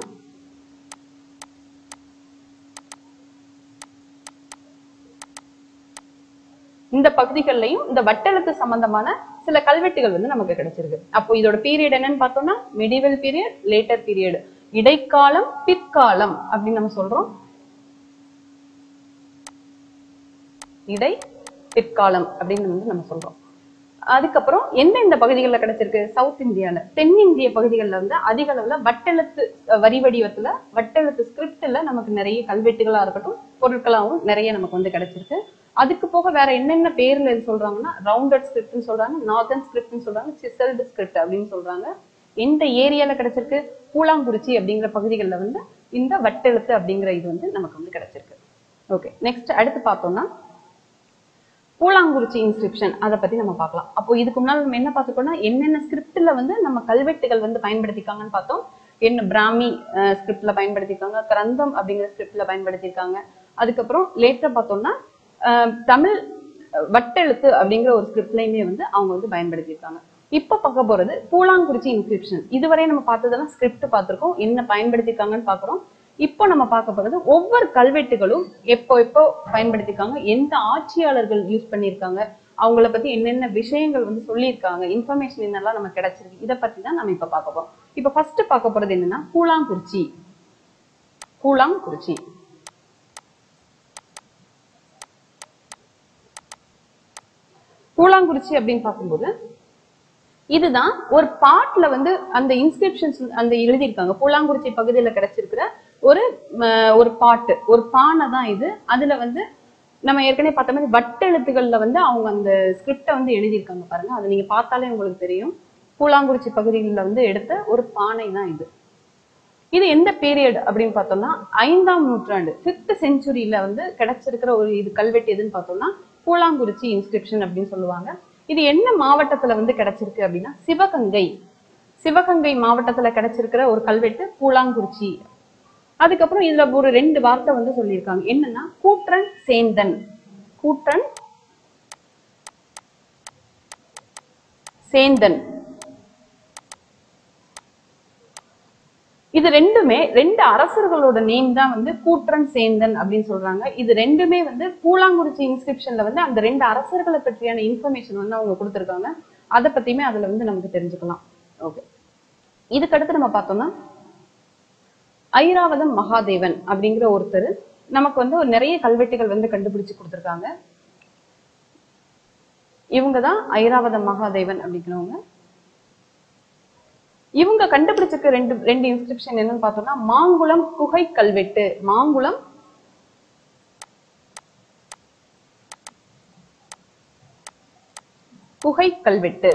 இந்த பகுதிகள்லையும் இந்த வட்டெழுத்து சம்பந்தமான சில கல்வெட்டுகள் வந்து நமக்கு கிடைச்சிருக்கு அப்போ இதோட பீரியட் என்னன்னு பார்த்தோம்னா மிடிவல் பீரியட் லேட்டர் பீரியட் இடைக்காலம் பிற்காலம் அப்படின்னு நம்ம சொல்றோம் இடை பிற்காலம் அப்படின்னு வந்து நம்ம சொல்றோம் அதுக்கப்புறம் எந்தெந்த பகுதிகளில் கிடைச்சிருக்கு சவுத் இந்தியால தென்னிந்திய பகுதிகளில் வந்து அதிக அளவுல வட்டெழுத்து அஹ், வரி வடிவத்துல வட்டெழுத்து ஸ்கிரிப்ட்ல நமக்கு நிறைய கல்வெட்டுகளா இருக்கட்டும் பொருட்களாகவும் நிறைய நமக்கு வந்து கிடைச்சிருக்கு அதுக்கு போக வேற என்னென்ன பேர்ல இது சொல்றாங்கன்னா ரவுண்டட் ஸ்கிரிப்ட்னு சொல்றாங்க நார்தன் ஸ்கிரிப்ட்னு சொல்றாங்க சிசல்டு ஸ்கிரிப்ட் அப்படின்னு சொல்றாங்க எந்த ஏரியால கிடைச்சிருக்கு பூலாங்குறிச்சி அப்படிங்கிற பகுதிகளில் வந்து இந்த வட்டெழுத்து அப்படிங்கிற இது வந்து நமக்கு வந்து கிடைச்சிருக்கு ஓகே நெக்ஸ்ட் அடுத்து பார்த்தோம்னா பூலாங்குறிச்சி இன்ஸ்கிரிப்ஷன் அதை பத்தி நம்ம பார்க்கலாம் அப்போ இதுக்கு முன்னாடி நம்ம என்ன பார்த்துக்கோம்னா என்னென்ன ஸ்கிரிப்ட்ல வந்து நம்ம கல்வெட்டுகள் வந்து பயன்படுத்திருக்காங்கன்னு பார்த்தோம் என்ன பிராமி ஸ்கிரிப்ட்ல பயன்படுத்தியிருக்காங்க கிரந்தம் அப்படிங்கிற ஸ்கிரிப்ட்ல பயன்படுத்தியிருக்காங்க அதுக்கப்புறம் லேட்டா பார்த்தோம்னா அஹ், தமிழ் அஹ், வட்டெழுத்து அப்படிங்கிற ஒரு ஸ்கிரிப்ட்லையுமே வந்து அவங்க வந்து பயன்படுத்தியிருக்காங்க இப்ப பார்க்க போறது பூலாங்குறிச்சி இன்ஸ்கிரிப்ஷன் இதுவரை நம்ம பார்த்ததெல்லாம் ஸ்கிரிப்ட் பார்த்திருக்கோம் என்ன பயன்படுத்தியிருக்காங்கன்னு பார்க்குறோம் இப்போ நம்ம பார்க்க போறது ஒவ்வொரு கல்வெட்டுகளும் எப்போ எப்போ பயன்படுத்தியிருக்காங்க எந்த ஆட்சியாளர்கள் யூஸ் பண்ணியிருக்காங்க அவங்கள பத்தி என்னென்ன விஷயங்கள் வந்து சொல்லியிருக்காங்க இன்ஃபர்மேஷன் என்னெல்லாம் நமக்கு கிடைச்சிருக்கு இதை பத்தி தான் நம்ம இப்ப பார்க்க போறோம் இப்ப ஃபர்ஸ்ட் பார்க்க போறது என்னன்னா கூழாங்குறிச்சி கூழாங்குறிச்சி கூழாங்குறிச்சி அப்படின்னு பார்க்கும்போது இதுதான் ஒரு பாட்ல வந்து அந்த இன்ஸ்கிரிப்ஷன்ஸ் அந்த எழுதியிருக்காங்க பூலாங்குறிச்சி பகுதியில கிடைச்சிருக்கிற ஒரு ம, ஒரு பாட்டு ஒரு பானை தான் இது அதுல வந்து நம்ம ஏற்கனவே பார்த்த மாதிரி வட்டெழுத்துக்கள்ல வந்து அவங்க அந்த ஸ்கிரிப்டை வந்து எழுதியிருக்காங்க பாருங்க அது நீங்க பார்த்தாலே உங்களுக்கு தெரியும் பூலாங்குறிச்சி பகுதிகளில் வந்து எடுத்த ஒரு பானை தான் இது இது எந்த பீரியட் அப்படின்னு பார்த்தோம்னா ஐந்தாம் நூற்றாண்டு ஃபிஃப்த் செஞ்சுரியில வந்து கிடைச்சிருக்கிற ஒரு இது கல்வெட்டு எதுன்னு பார்த்தோம்னா பூலாங்குறிச்சி இன்ஸ்கிரிப்ஷன் அப்படின்னு சொல்லுவாங்க இது என்ன மாவட்டத்துல வந்து கிடைச்சிருக்கு அப்படின்னா சிவகங்கை சிவகங்கை மாவட்டத்துல கிடைச்சிருக்கிற ஒரு கல்வெட்டு பூலாங்குறிச்சி அதுக்கப்புறம் இதுல ஒரு ரெண்டு வார்த்தை வந்து சொல்லியிருக்காங்க என்னன்னா கூற்றன் சேந்தன் கூற்றன் சேந்தன் இது ரெண்டுமே ரெண்டு அரசர்களோட நேம் தான் வந்து கூற்றன் சேந்தன் அப்படின்னு சொல்றாங்க இது ரெண்டுமே வந்து பூலாங்குறிச்சி இன்ஸ்கிரிப்ஷன்ல வந்து அந்த ரெண்டு அரசர்களை பற்றியான இன்ஃபர்மேஷன் வந்து அவங்க கொடுத்துருக்காங்க அதை பத்தியுமே அதுல வந்து நமக்கு தெரிஞ்சுக்கலாம் ஓகே இதுக்கடுத்து நம்ம பார்த்தோம்னா ஐராவதம் மகாதேவன் அப்படிங்கிற ஒருத்தர் நமக்கு வந்து ஒரு நிறைய கல்வெட்டுகள் வந்து கண்டுபிடிச்சு கொடுத்துருக்காங்க இவங்க தான் ஐராவதம் மகாதேவன் அப்படிங்கிறவங்க இவங்க கண்டுபிடிச்சிருக்க ரெண்டு ரெண்டு இன்ஸ்கிரிப்ஷன் என்னன்னு பார்த்தோம்னா மாங்குளம் குகை கல்வெட்டு மாங்குளம் குகை கல்வெட்டு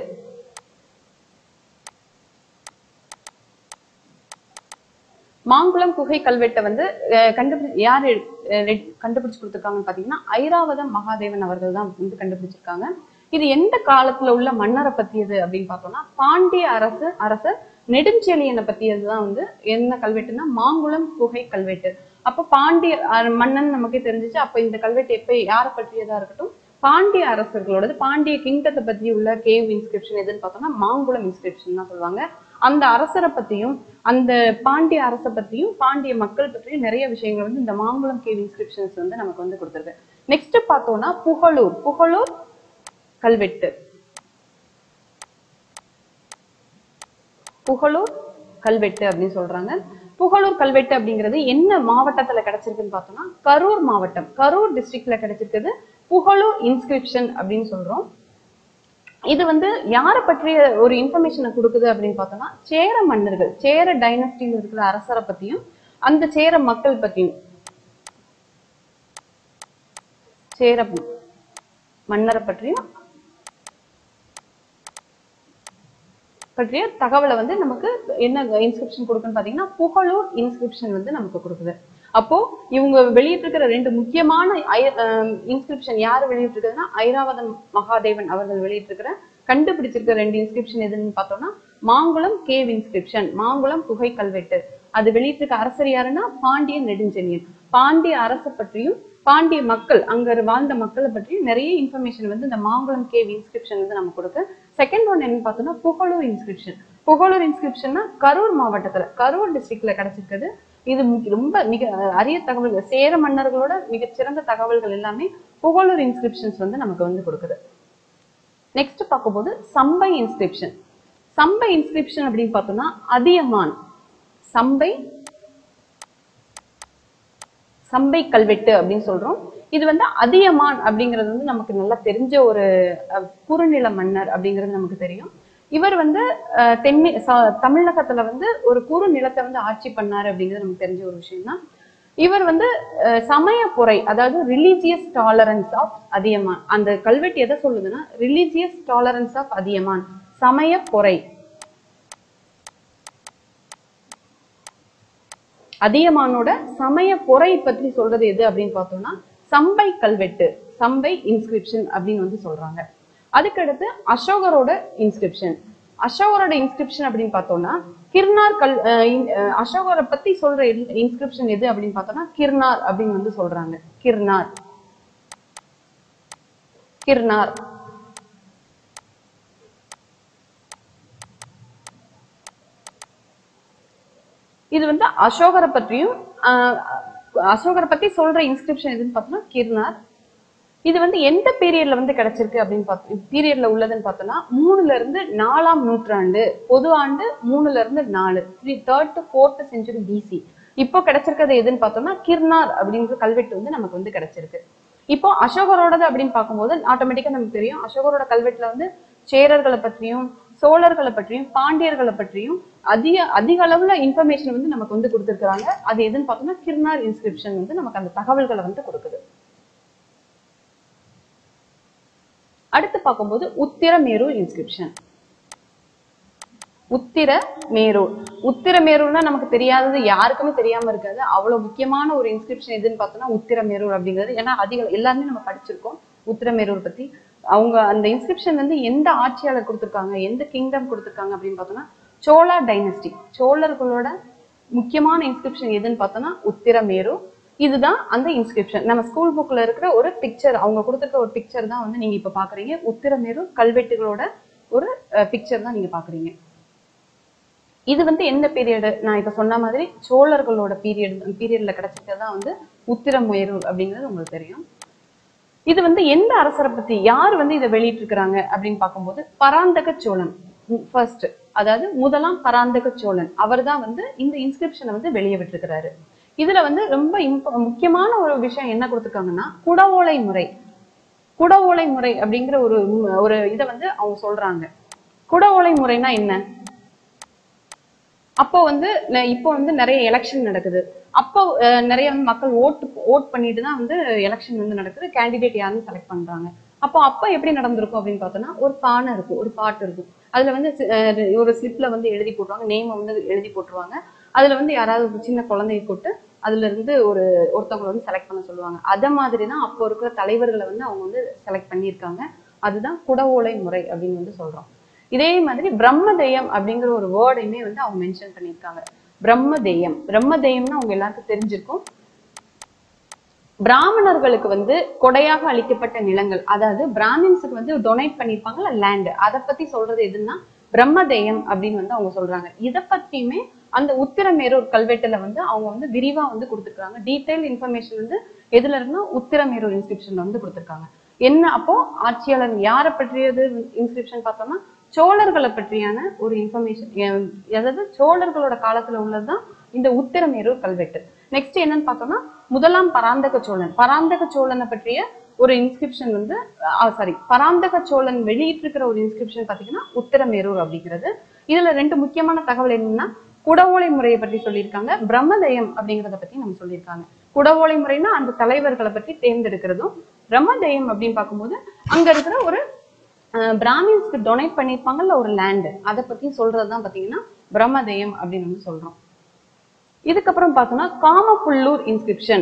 மாங்குளம் குகை கல்வெட்டை வந்து அஹ், கண்டுபிடி யார் எ- அஹ், ரெ- கண்டுபிடிச்சு கொடுத்துருக்காங்கன்னு பாத்தீங்கன்னா ஐராவதம் மகாதேவன் அவர்கள் தான் வந்து கண்டுபிடிச்சிருக்காங்க இது எந்த காலத்துல உள்ள மன்னரை பத்தியது அப்படின்னு பார்த்தோம்னா பாண்டிய அரசு அரசர் நெடுஞ்செழியனை பத்தியது தான் வந்து என்ன கல்வெட்டுனா மாங்குளம் குகை கல்வெட்டு அப்ப பாண்டிய அஹ், மன்னன் நமக்கே தெரிஞ்சுச்சு அப்ப இந்த கல்வெட்டு எப்ப யாரை பற்றியதா இருக்கட்டும் பாண்டிய அரசர்களோடது பாண்டிய கிங்டத்தை பத்தி உள்ள கேவ் இன்ஸ்கிரிப்ஷன் எதுன்னு பார்த்தோம்னா மாங்குளம் இன்ஸ்கிரிப்ஷன் தான் சொல்லுவாங்க அந்த அரசரை பத்தியும் அந்த பாண்டிய அரசை பத்தியும் பாண்டிய மக்கள் பற்றியும் நிறைய விஷயங்கள் வந்து இந்த மாங்குளம் கேவ் இன்ஸ்கிரிப்ஷன்ஸ் வந்து நமக்கு வந்து கொடுத்துருக்கு நெக்ஸ்ட் பார்த்தோம்னா புகழூர் புகழூர் கல்வெட்டு புகழூர் கல்வெட்டு அப்படின்னு சொல்றாங்க புகழூர் கல்வெட்டு அப்படிங்கிறது என்ன மாவட்டத்துல கிடைச்சிருக்குன்னு பார்த்தோம்னா கரூர் மாவட்டம் கரூர் டிஸ்ட்ரிக்ட்ல கிடைச்சிருக்குது புகழூர் இன்ஸ்கிரிப்ஷன் அப்படின்னு சொல்றோம் இது வந்து யாரை பற்றிய ஒரு இன்ஃபர்மேஷனை கொடுக்குது அப்படின்னு பார்த்தோம்னா சேர மன்னர்கள் சேர டைனஸ்டியில் இருக்கிற அரசரை பத்தியும் அந்த சேர மக்கள் பத்தியும் சேர மன்னரை பற்றியும் பற்றிய தகவலை வந்து நமக்கு என்ன இன்ஸ்கிரிப்ஷன் கொடுக்குன்னு பாத்தீங்கன்னா புகழூர் இன்ஸ்கிரிப்ஷன் வந்து நமக்கு கொடுக்குது அப்போ இவங்க வெளியிட்டிருக்கிற ரெண்டு முக்கியமான இன்ஸ்கிரிப்ஷன் யார் வெளியிட்டிருக்குதுன்னா ஐராவதம் மகாதேவன் அவர்கள் வெளியிட்டிருக்கிற கண்டுபிடிச்சிருக்கிற ரெண்டு இன்ஸ்கிரிப்ஷன் எதுன்னு பார்த்தோம்னா மாங்குளம் கேவ் இன்ஸ்கிரிப்ஷன் மாங்குளம் குகை கல்வெட்டு அது வெளியிட்டிருக்க அரசர் யாருன்னா பாண்டிய நெடுஞ்செழியன் பாண்டிய அரசை பற்றியும் பாண்டிய மக்கள் அங்க வாழ்ந்த மக்களை பற்றியும் நிறைய இன்ஃபர்மேஷன் வந்து இந்த மாங்குளம் கேவ் இன்ஸ்கிரிப்ஷன் வந்து நமக்கு கொடுக்கு செகண்ட் ஒன் என்னன்னு பார்த்தோம்னா புகழூர் இன்ஸ்கிரிப்ஷன் புகழூர் இன்ஸ்கிரிப்ஷன்னா கரூர் மாவட்டத்துல கரூர் டிஸ்ட்ரிக்ட்ல கிடைச்சிருக்குது இது முக்கிய- ரொம்ப மிக அரிய தகவல்கள் சேர மன்னர்களோட மிகச்சிறந்த தகவல்கள் எல்லாமே புகழூர் இன்ஸ்கிரிப்ஷன்ஸ் வந்து நமக்கு வந்து கொடுக்குது நெக்ஸ்ட் பார்க்கும்போது சம்பை இன்ஸ்கிரிப்ஷன் சம்பை இன்ஸ்கிரிப்ஷன் அப்படின்னு பார்த்தோம்னா அதியமான் சம்பை சம்பை கல்வெட்டு அப்படின்னு சொல்றோம் இது வந்து அதியமான் அப்படிங்கிறது வந்து நமக்கு நல்லா தெரிஞ்ச ஒரு அஹ், குறுநில மன்னர் அப்படிங்கிறது நமக்கு தெரியும் இவர் வந்து அஹ், தென்மே ச- தமிழகத்துல வந்து ஒரு குறு நிலத்தை வந்து ஆட்சி பண்ணாரு அப்படிங்கிறது நமக்கு தெரிஞ்ச ஒரு விஷயம் தான் இவர் வந்து அஹ், சமயப்புரை அதாவது ரிலீஜியஸ் டாலரன்ஸ் ஆஃப் அதியமான் அந்த கல்வெட்டு எதை சொல்லுதுன்னா ரிலீஜியஸ் டாலரன்ஸ் ஆஃப் அதியமான் சமயப்புரை அதியமானோட சமய பொறை பற்றி சொல்றது எது அப்படின்னு பார்த்தோம்னா சம்பை கல்வெட்டு சம்பை இன்ஸ்கிரிப்ஷன் அப்படின்னு வந்து சொல்றாங்க அதுக்கடுத்து அசோகரோட இன்ஸ்கிரிப்ஷன் அசோகரோட இன்ஸ்கிரிப்ஷன் அப்படின்னு பார்த்தோம்னா கிர்னார் கல் அஹ் இன்- அஹ் அசோகரை பத்தி சொல்ற இன்ஸ்கிரிப்ஷன் எது அப்படின்னு பார்த்தோம்னா கிர்னார் அப்படின்னு வந்து சொல்றாங்க கிர்னார் கிர்னார் இது வந்து அசோகரை பற்றியும் ஆஹ், அசோகரை பத்தி சொல்ற இன்ஸ்கிரிப்ஷன் எதுன்னு பார்த்தோம்னா கிர்னார் இது வந்து எந்த பீரியட்ல வந்து கிடைச்சிருக்கு அப்படின்னு பார்த்தோம் பீரியட்ல உள்ளதுன்னு பார்த்தோம்னா மூணுல இருந்து நாலாம் நூற்றாண்டு பொது ஆண்டு மூணுல இருந்து நாலு three third to fourth century BC இப்போ கிடைச்சிருக்கிறது எதுன்னு பார்த்தோம்னா கிர்னார் அப்படிங்கிற கல்வெட்டு வந்து நமக்கு வந்து கிடைச்சிருக்கு இப்போ அசோகரோடது அப்படின்னு பார்க்கும்போது ஆட்டோமேட்டிக்கா நமக்கு தெரியும் அசோகரோட கல்வெட்டுல வந்து சேரர்களை பற்றியும் சோழர்களை பற்றியும் பாண்டியர்களை பற்றியும் அதிக அதிக அளவுல இன்ஃபர்மேஷன் வந்து நமக்கு வந்து கொடுத்துருக்காங்க அது எதுன்னு பார்த்தோம்னா கிர்னார் இன்ஸ்கிரிப்ஷன் வந்து நமக்கு அந்த தகவல்களை வந்து கொடுக்குது அடுத்து பார்க்கும்போது உத்திரமேரூர் இன்ஸ்கிரிப்ஷன் உத்திர மேரூர் உத்திர மேரூர்னா நமக்கு தெரியாதது யாருக்குமே தெரியாம இருக்காது அவ்வளவு முக்கியமான ஒரு இன்ஸ்கிரிப்ஷன் எதுன்னு பார்த்தோம்னா உத்திரமேரூர் அப்படிங்கிறது ஏன்னா அதிக எல்லாருமே நம்ம படிச்சிருக்கோம் உத்திரமேரூர் பத்தி அவங்க அந்த இன்ஸ்கிரிப்ஷன் வந்து எந்த ஆட்சியாளர் கொடுத்திருக்காங்க எந்த கிங்டம் கொடுத்திருக்காங்க அப்படின்னு பார்த்தோம்னா சோழா டைனஸ்டி சோழர்களோட முக்கியமான இன்ஸ்கிரிப்ஷன் எதுன்னு பார்த்தோம்னா உத்திரமேரூர் இதுதான் அந்த இன்ஸ்கிரிப்ஷன் நம்ம ஸ்கூல் புக்ல இருக்கிற ஒரு பிக்சர் அவங்க கொடுத்திருக்க ஒரு பிக்சர் தான் வந்து நீங்க இப்ப பாக்குறீங்க உத்திரமேரூர் கல்வெட்டுகளோட ஒரு பிக்சர் தான் நீங்க பாக்குறீங்க இது வந்து எந்த பீரியடு நான் இப்ப சொன்ன மாதிரி சோழர்களோட பீரியட் பீரியட்ல கிடைச்சிருக்கிறது தான் வந்து உத்திரமேரூர் அப்படிங்கிறது உங்களுக்கு தெரியும் இது வந்து எந்த அரசரை பத்தி யார் வந்து இதை வெளியிட்டிருக்கிறாங்க அப்படின்னு பார்க்கும்போது பராந்தக சோழன் ஃபர்ஸ்ட் அதாவது முதலாம் பராந்தக சோழன் அவர்தான் வந்து இந்த இன்ஸ்கிரிப்ஷனை வந்து வெளியே விட்டிருக்கிறாரு இதுல வந்து ரொம்ப imp- முக்கியமான ஒரு விஷயம் என்ன கொடுத்திருக்காங்கன்னா குடவோலை முறை குடவோலை முறை அப்படிங்கிற ஒரு ஒரு இதை வந்து அவங்க சொல்றாங்க குடவோலை முறைனா என்ன அப்போ வந்து ந- இப்போ வந்து நிறைய எலெக்ஷன் நடக்குது அப்போ அஹ், நிறைய வந்து மக்கள் ஓட்டு ஓட் பண்ணிட்டு தான் வந்து எலெக்ஷன் வந்து நடக்குது கேண்டிடேட் யாருன்னு செலக்ட் பண்றாங்க அப்போ அப்போ எப்படி நடந்திருக்கும் அப்படின்னு பார்த்தோம்னா ஒரு பானை இருக்கும் ஒரு பாட்டு இருக்கும் அதுல வந்து சி- அஹ், ஒரு ஸ்லிப்ல வந்து எழுதி போட்டுருவாங்க நேமை வந்து எழுதி போட்டுருவாங்க அதுல வந்து யாராவது ஒரு சின்ன குழந்தைய கூட்டு அதுல இருந்து ஒரு ஒருத்தவங்களை வந்து செலக்ட் பண்ண சொல்லுவாங்க அத மாதிரி தான் அப்போ இருக்கிற தலைவர்களை வந்து அவங்க வந்து செலக்ட் பண்ணியிருக்காங்க அதுதான் குடவோலை முறை அப்படின்னு வந்து சொல்றோம் இதே மாதிரி பிரம்மதேயம் அப்படிங்கிற ஒரு வேர்டையுமே வந்து அவங்க மென்ஷன் பண்ணியிருக்காங்க பிரம்மதேயம் பிரம்மதேயம்னா அவங்க எல்லாருக்கும் தெரிஞ்சிருக்கும் பிராமணர்களுக்கு வந்து கொடையாக அளிக்கப்பட்ட நிலங்கள் அதாவது பிராமின்ஸுக்கு வந்து டொனேட் பண்ணியிருப்பாங்கல்ல லேண்ட் அதை பத்தி சொல்றது எதுன்னா பிரம்மதேயம் அப்படின்னு வந்து அவங்க சொல்றாங்க இதை பத்தியுமே அந்த உத்திரமேரூர் கல்வெட்டுல வந்து அவங்க வந்து விரிவா வந்து கொடுத்துருக்காங்க டீடைல் இன்ஃபர்மேஷன் வந்து எதுல இருக்குன்னா உத்திரமேரூர் இன்ஸ்கிரிப்ஷன்ல வந்து கொடுத்துருக்காங்க என்ன அப்போ ஆட்சியாளர் யாரை பற்றியது இன்ஸ்கிரிப்ஷன் பார்த்தோம்னா சோழர்களை பற்றியான ஒரு இன்ஃபர்மேஷன் அதாவது சோழர்களோட காலத்துல உள்ளதுதான் இந்த உத்திரமேரூர் கல்வெட்டு நெக்ஸ்ட் என்னன்னு பார்த்தோம்னா முதலாம் பராந்தக சோழன் பராந்தக சோழனை பற்றிய ஒரு இன்ஸ்கிரிப்ஷன் வந்து சாரி பராந்தக சோழன் வெளியிட்டிருக்கிற ஒரு இன்ஸ்கிரிப்ஷன் பாத்தீங்கன்னா உத்திரமேரூர் அப்படிங்கிறது இதுல ரெண்டு முக்கியமான தகவல் என்னன்னா குடவோலை முறையை பற்றி சொல்லியிருக்காங்க பிரம்மதேயம் அப்படிங்கிறத பத்தி நம்ம சொல்லியிருக்காங்க குடவோலை முறைன்னா அந்த தலைவர்களை பற்றி தேர்ந்தெடுக்கிறதும் பிரம்மதேயம் அப்படின்னு பார்க்கும்போது அங்க இருக்கிற ஒரு அஹ், பிராமின்ஸ்க்கு டொனேட் பண்ணியிருப்பாங்கல்ல ஒரு லேண்டு அதை பத்தி சொல்றதுதான் பாத்தீங்கன்னா பிரம்மதேயம் அப்படின்னு வந்து சொல்றோம் இதுக்கப்புறம் பார்த்தோம்னா காமப்புல்லூர் இன்ஸ்கிரிப்ஷன்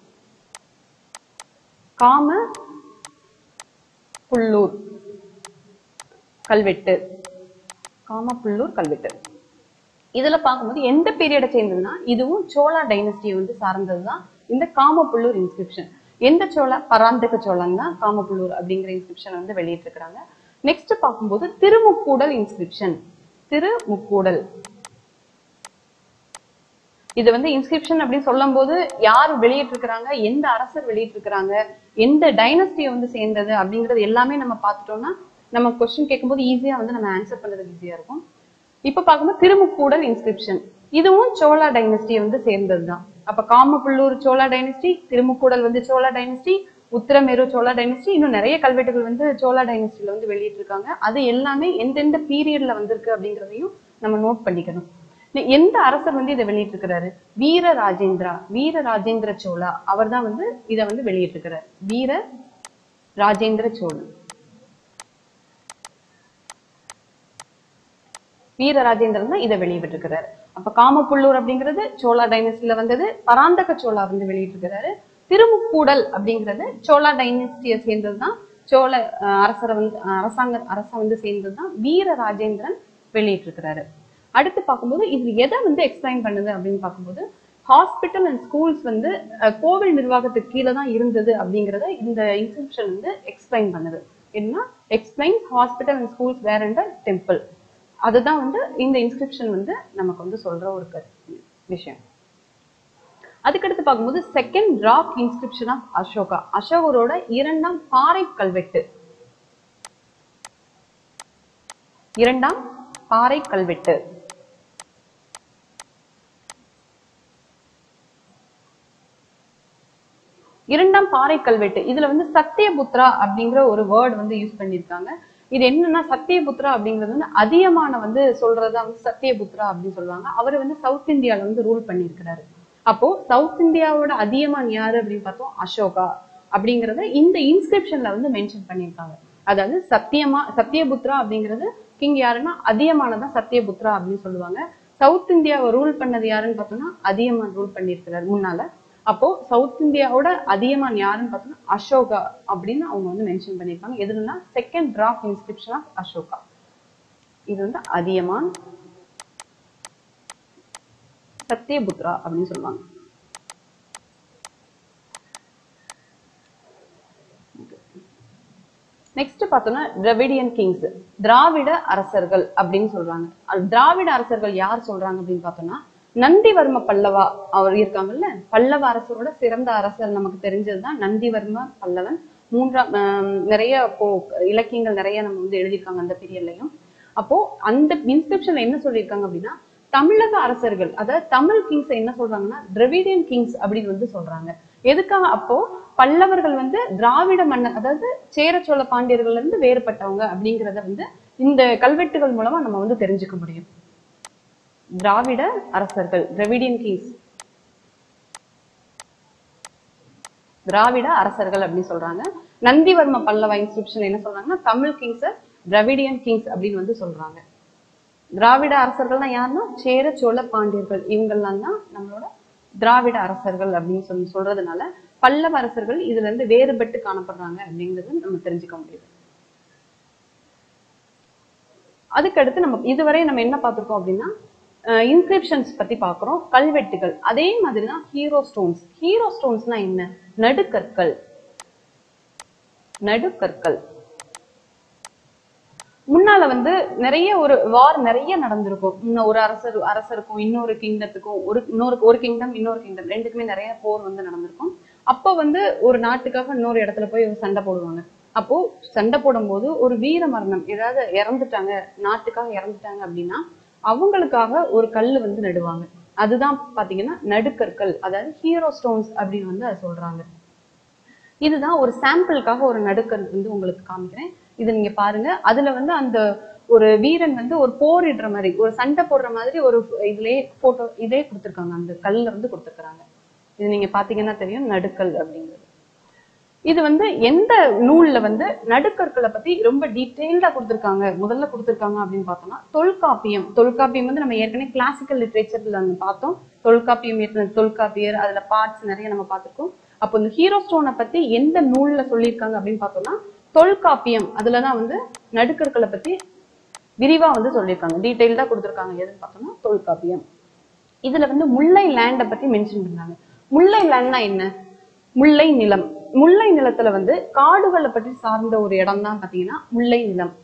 காம புல்லூர் கல்வெட்டு காமப்புல்லூர் கல்வெட்டு இதுல பார்க்கும்போது எந்த பீரியடை சேர்ந்ததுன்னா இதுவும் சோழா டைனஸ்டியை வந்து சார்ந்ததுதான் இந்த காமப்புல்லூர் இன்ஸ்கிரிப்ஷன் எந்த சோழா பராந்தக சோழன் தான் காமப்புல்லூர் அப்படிங்கிற இன்ஸ்கிரிப்ஷன் வந்து வெளியிட்டிருக்கிறாங்க நெக்ஸ்ட் பார்க்கும்போது திருமுக்கூடல் இன்ஸ்கிரிப்ஷன் திருமுக்கூடல் இது வந்து இன்ஸ்கிரிப்ஷன் அப்படின்னு சொல்லும் போது யார் வெளியிட்டிருக்கிறாங்க எந்த அரசர் வெளியிட்டிருக்கிறாங்க எந்த டைனஸ்டியை வந்து சேர்ந்தது அப்படிங்கிறது எல்லாமே நம்ம பார்த்துட்டோம்னா நம்ம கொஸ்டின் கேட்கும்போது ஈஸியா வந்து நம்ம ஆன்சர் பண்றதுக்கு ஈஸியா இருக்கும் இப்ப பார்க்கும்போது திருமுக்கூடல் இன்ஸ்கிரிப்ஷன் இதுவும் சோழா டைனஸ்டியை வந்து சேர்ந்தது தான் அப்ப காமப்புள்ளூர் சோழா டைனஸ்டி திருமுக்கூடல் வந்து சோழா டைனஸ்டி உத்திரமேரு சோழா டைனஸ்டி இன்னும் நிறைய கல்வெட்டுகள் வந்து சோழா டைனஸ்டில வந்து வெளியிட்டிருக்காங்க அது எல்லாமே எந்தெந்த பீரியட்ல வந்திருக்கு அப்படிங்கிறதையும் நம்ம நோட் பண்ணிக்கணும் நெ- எந்த அரசர் வந்து இதை வெளியிட்டிருக்கிறாரு வீர ராஜேந்திரா வீர ராஜேந்திர சோழா அவர் தான் வந்து இதை வந்து வெளியிட்டிருக்கிறார் வீர ராஜேந்திர சோழன் வீர ராஜேந்திரன் தான் இதை வெளியிட்டிருக்கிறாரு அப்ப காமப்புள்ளூர் அப்படிங்கிறது சோழா டைனஸ்டில வந்தது பராந்தக சோழா வந்து வெளியிட்டிருக்கிறாரு திருமுக்கூடல் அப்படிங்கிறது சோழா டைனஸ்டியை சேர்ந்தது தான் சோழ அஹ், அரசரை வந்து அஹ், அரசாங்க அரசை வந்து சேர்ந்தது தான் வீர ராஜேந்திரன் வெளியிட்டிருக்கிறாரு அடுத்து பார்க்கும்போது இது எதை வந்து எக்ஸ்பிளைன் பண்ணுது அப்படின்னு பார்க்கும்போது ஹாஸ்பிட்டல் அண்ட் ஸ்கூல்ஸ் வந்து அஹ், கோவில் நிர்வாகத்துக்கு கீழே தான் இருந்தது அப்படிங்கறத இந்த இன்ஸ்கிரிப்ஷன் வந்து எக்ஸ்பிளைன் பண்ணுது என்ன explain hospital and schools where and temple அதுதான் வந்து இந்த இன்ஸ்கிரிப்ஷன் வந்து நமக்கு வந்து சொல்ற ஒரு கரு- விஷயம் அதுக்கடுத்து பார்க்கும்போது second rock inscription of Ashoka அசோகரோட இரண்டாம் பாறை கல்வெட்டு இரண்டாம் பாறை கல்வெட்டு இரண்டாம் பாறை கல்வெட்டு இதுல வந்து சத்தியபுத்ரா அப்படிங்கிற ஒரு வேர்ட் வந்து யூஸ் பண்ணியிருக்காங்க இது என்னன்னா சத்தியபுத்ரா அப்படிங்கிறது வந்து அதியமான வந்து சொல்றதா வந்து சத்தியபுத்ரா அப்படின்னு சொல்லுவாங்க அவர் வந்து சவுத் இந்தியால வந்து ரூல் பண்ணியிருக்கிறாரு அப்போ சவுத் இந்தியாவோட அதியமான் யாரு அப்படின்னு பார்த்தோம் அசோகா அப்படிங்கறத இந்த இன்ஸ்கிரிப்ஷன்ல வந்து மென்ஷன் பண்ணியிருக்காங்க அதாவது சத்தியமா சத்தியபுத்ரா அப்படிங்கிறது கிங் யாருன்னா அதியமானதான் சத்தியபுத்ரா அப்படின்னு சொல்லுவாங்க சவுத் இந்தியாவை ரூல் பண்ணது யாருன்னு பார்த்தோம்னா அதியமான் ரூல் பண்ணியிருக்கிறார் முன்னால அப்போ சவுத் இந்தியாவோட அதியமான் யாருன்னு பார்த்தோம்னா அசோகா அப்படின்னு அவங்க வந்து மென்ஷன் பண்ணியிருக்காங்க எதுனா second draft inscription of Ashoka இது வந்து அதியமான் சத்யபுத்ரா அப்படின்னு சொல்லுவாங்க நெக்ஸ்ட் பார்த்தோம்னா திராவிடியன் கிங்ஸ் திராவிட அரசர்கள் அப்படின்னு சொல்றாங்க அது திராவிட அரசர்கள் யார் சொல்றாங்க அப்படின்னு பார்த்தோம்னா நந்திவர்ம பல்லவா அவர் இருக்காங்கல்ல பல்லவ அரசரோட சிறந்த அரசர் நமக்கு தெரிஞ்சதுதான் நந்திவர்ம பல்லவன் மூன்றாம் ஆம், நிறைய இப்போ இலக்கியங்கள் நிறைய நம்ம வந்து எழுதியிருக்காங்க அந்த பீரியட்லயும் அப்போ அந்த இன்ஸ்கிரிப்ஷன்ல என்ன சொல்லியிருக்காங்க அப்படின்னா தமிழக அரசர்கள் அதாவது தமிழ் கிங்ஸ் என்ன சொல்றாங்கன்னா திராவிடியன் கிங்ஸ் அப்படின்னு வந்து சொல்றாங்க எதுக்காக அப்போ பல்லவர்கள் வந்து திராவிட மன்னர் அதாவது சேர சோழ பாண்டியர்கள்ல இருந்து வேறுபட்டவங்க அப்படிங்கிறத வந்து இந்த கல்வெட்டுகள் மூலமா நம்ம வந்து தெரிஞ்சுக்க முடியும் திராவிட அரசர்கள் திராவிடியன் கிங்ஸ் திராவிட அரசர்கள் அப்படின்னு சொல்றாங்க நந்திவர்ம பல்லவ இன்ஸ்கிரிப்ஷன் என்ன சொல்றாங்கன்னா தமிழ் கிங்ஸ் திராவிடியன் கிங்ஸ் அப்படின்னு வந்து சொல்றாங்க திராவிட அரசர்கள்னா யாருன்னா சேர சோழ பாண்டியர்கள் இவங்கெல்லாம் தான் நம்மளோட திராவிட அரசர்கள் அப்படின்னு சொல்லி சொல்றதுனால பல்லவ அரசர்கள் இதுல இருந்து வேறுபட்டு காணப்படுறாங்க அப்படிங்கறது நம்ம தெரிஞ்சுக்க முடியுது அதுக்கடுத்து நம்ம இதுவரை நம்ம என்ன பார்த்திருக்கோம் அப்படின்னா இன்ஸ்கிரிப்ஷன்ஸ் பத்தி பார்க்கிறோம் கல்வெட்டுகள் அதே மாதிரி தான் ஹீரோ ஸ்டோன்ஸ் ஹீரோ ஸ்டோன்ஸ்னா என்ன நடுக்கற்கள் நடுக்கற்கள் முன்னால வந்து நிறைய ஒரு வார் நிறைய நடந்திருக்கும் இன்னும் ஒரு அரசர் அரசருக்கும் இன்னொரு கிங்டத்துக்கும் ஒரு இன்னொரு ஒரு கிங்டம் இன்னொரு கிங்டம் ரெண்டுக்குமே நிறைய போர் வந்து நடந்திருக்கும் அப்போ வந்து ஒரு நாட்டுக்காக இன்னொரு இடத்துல போய் சண்டை போடுவாங்க அப்போ சண்டை போடும்போது ஒரு வீர மரணம் ஏதாவது இறந்துட்டாங்க நாட்டுக்காக இறந்துட்டாங்க அப்படின்னா அவங்களுக்காக ஒரு கல் வந்து நடுவாங்க அதுதான் பாத்தீங்கன்னா நடுக்கற்கள் அதாவது ஹீரோ ஸ்டோன்ஸ் அப்படின்னு வந்து அதை சொல்றாங்க இதுதான் ஒரு சாம்பிளுக்காக ஒரு நடுக்கல் வந்து உங்களுக்கு காமிக்கிறேன் இது நீங்க பாருங்க அதுல வந்து அந்த ஒரு வீரன் வந்து ஒரு போரிடுற மாதிரி ஒரு சண்டை போடுற மாதிரி ஒரு இதுலயே போட்டோ இதே கொடுத்துருக்காங்க அந்த கல்ல வந்து கொடுத்துருக்காங்க இது நீங்க பாத்தீங்கன்னா தெரியும் நடுக்கல் அப்படிங்கிறது இது வந்து எந்த நூல்ல வந்து நடுக்கற்களை பத்தி ரொம்ப டீட்டெயில்டா கொடுத்துருக்காங்க முதல்ல கொடுத்துருக்காங்க அப்படின்னு பார்த்தோம்னா தொல்காப்பியம் தொல்காப்பியம் வந்து நம்ம ஏற்கனவே கிளாசிக்கல் லிட்ரேச்சர்ல நம்ம பார்த்தோம் தொல்காப்பியம் ஏற்கனவே தொல்காப்பியர் அதுல பார்ட்ஸ் நிறைய நம்ம பார்த்திருக்கோம் அப்போ இந்த ஹீரோ ஸ்டோனை பத்தி எந்த நூல்ல சொல்லியிருக்காங்க அப்படின்னு பார்த்தோம்னா தொல்காப்பியம் அதுலதான் வந்து நடுக்கற்களை பத்தி விரிவா வந்து சொல்லியிருக்காங்க டீட்டெயில்டா கொடுத்துருக்காங்க எதுன்னு பார்த்தோம்னா தொல்காப்பியம் இதுல வந்து முல்லை லேண்டை பத்தி மென்ஷன் பண்ணாங்க முல்லை லேண்ட்னா என்ன முல்லை நிலம் முல்லை நிலத்துல வந்து காடுகளை பற்றி சார்ந்த ஒரு இடம் தான் பாத்தீங்கன்னா முல்லை நிலம்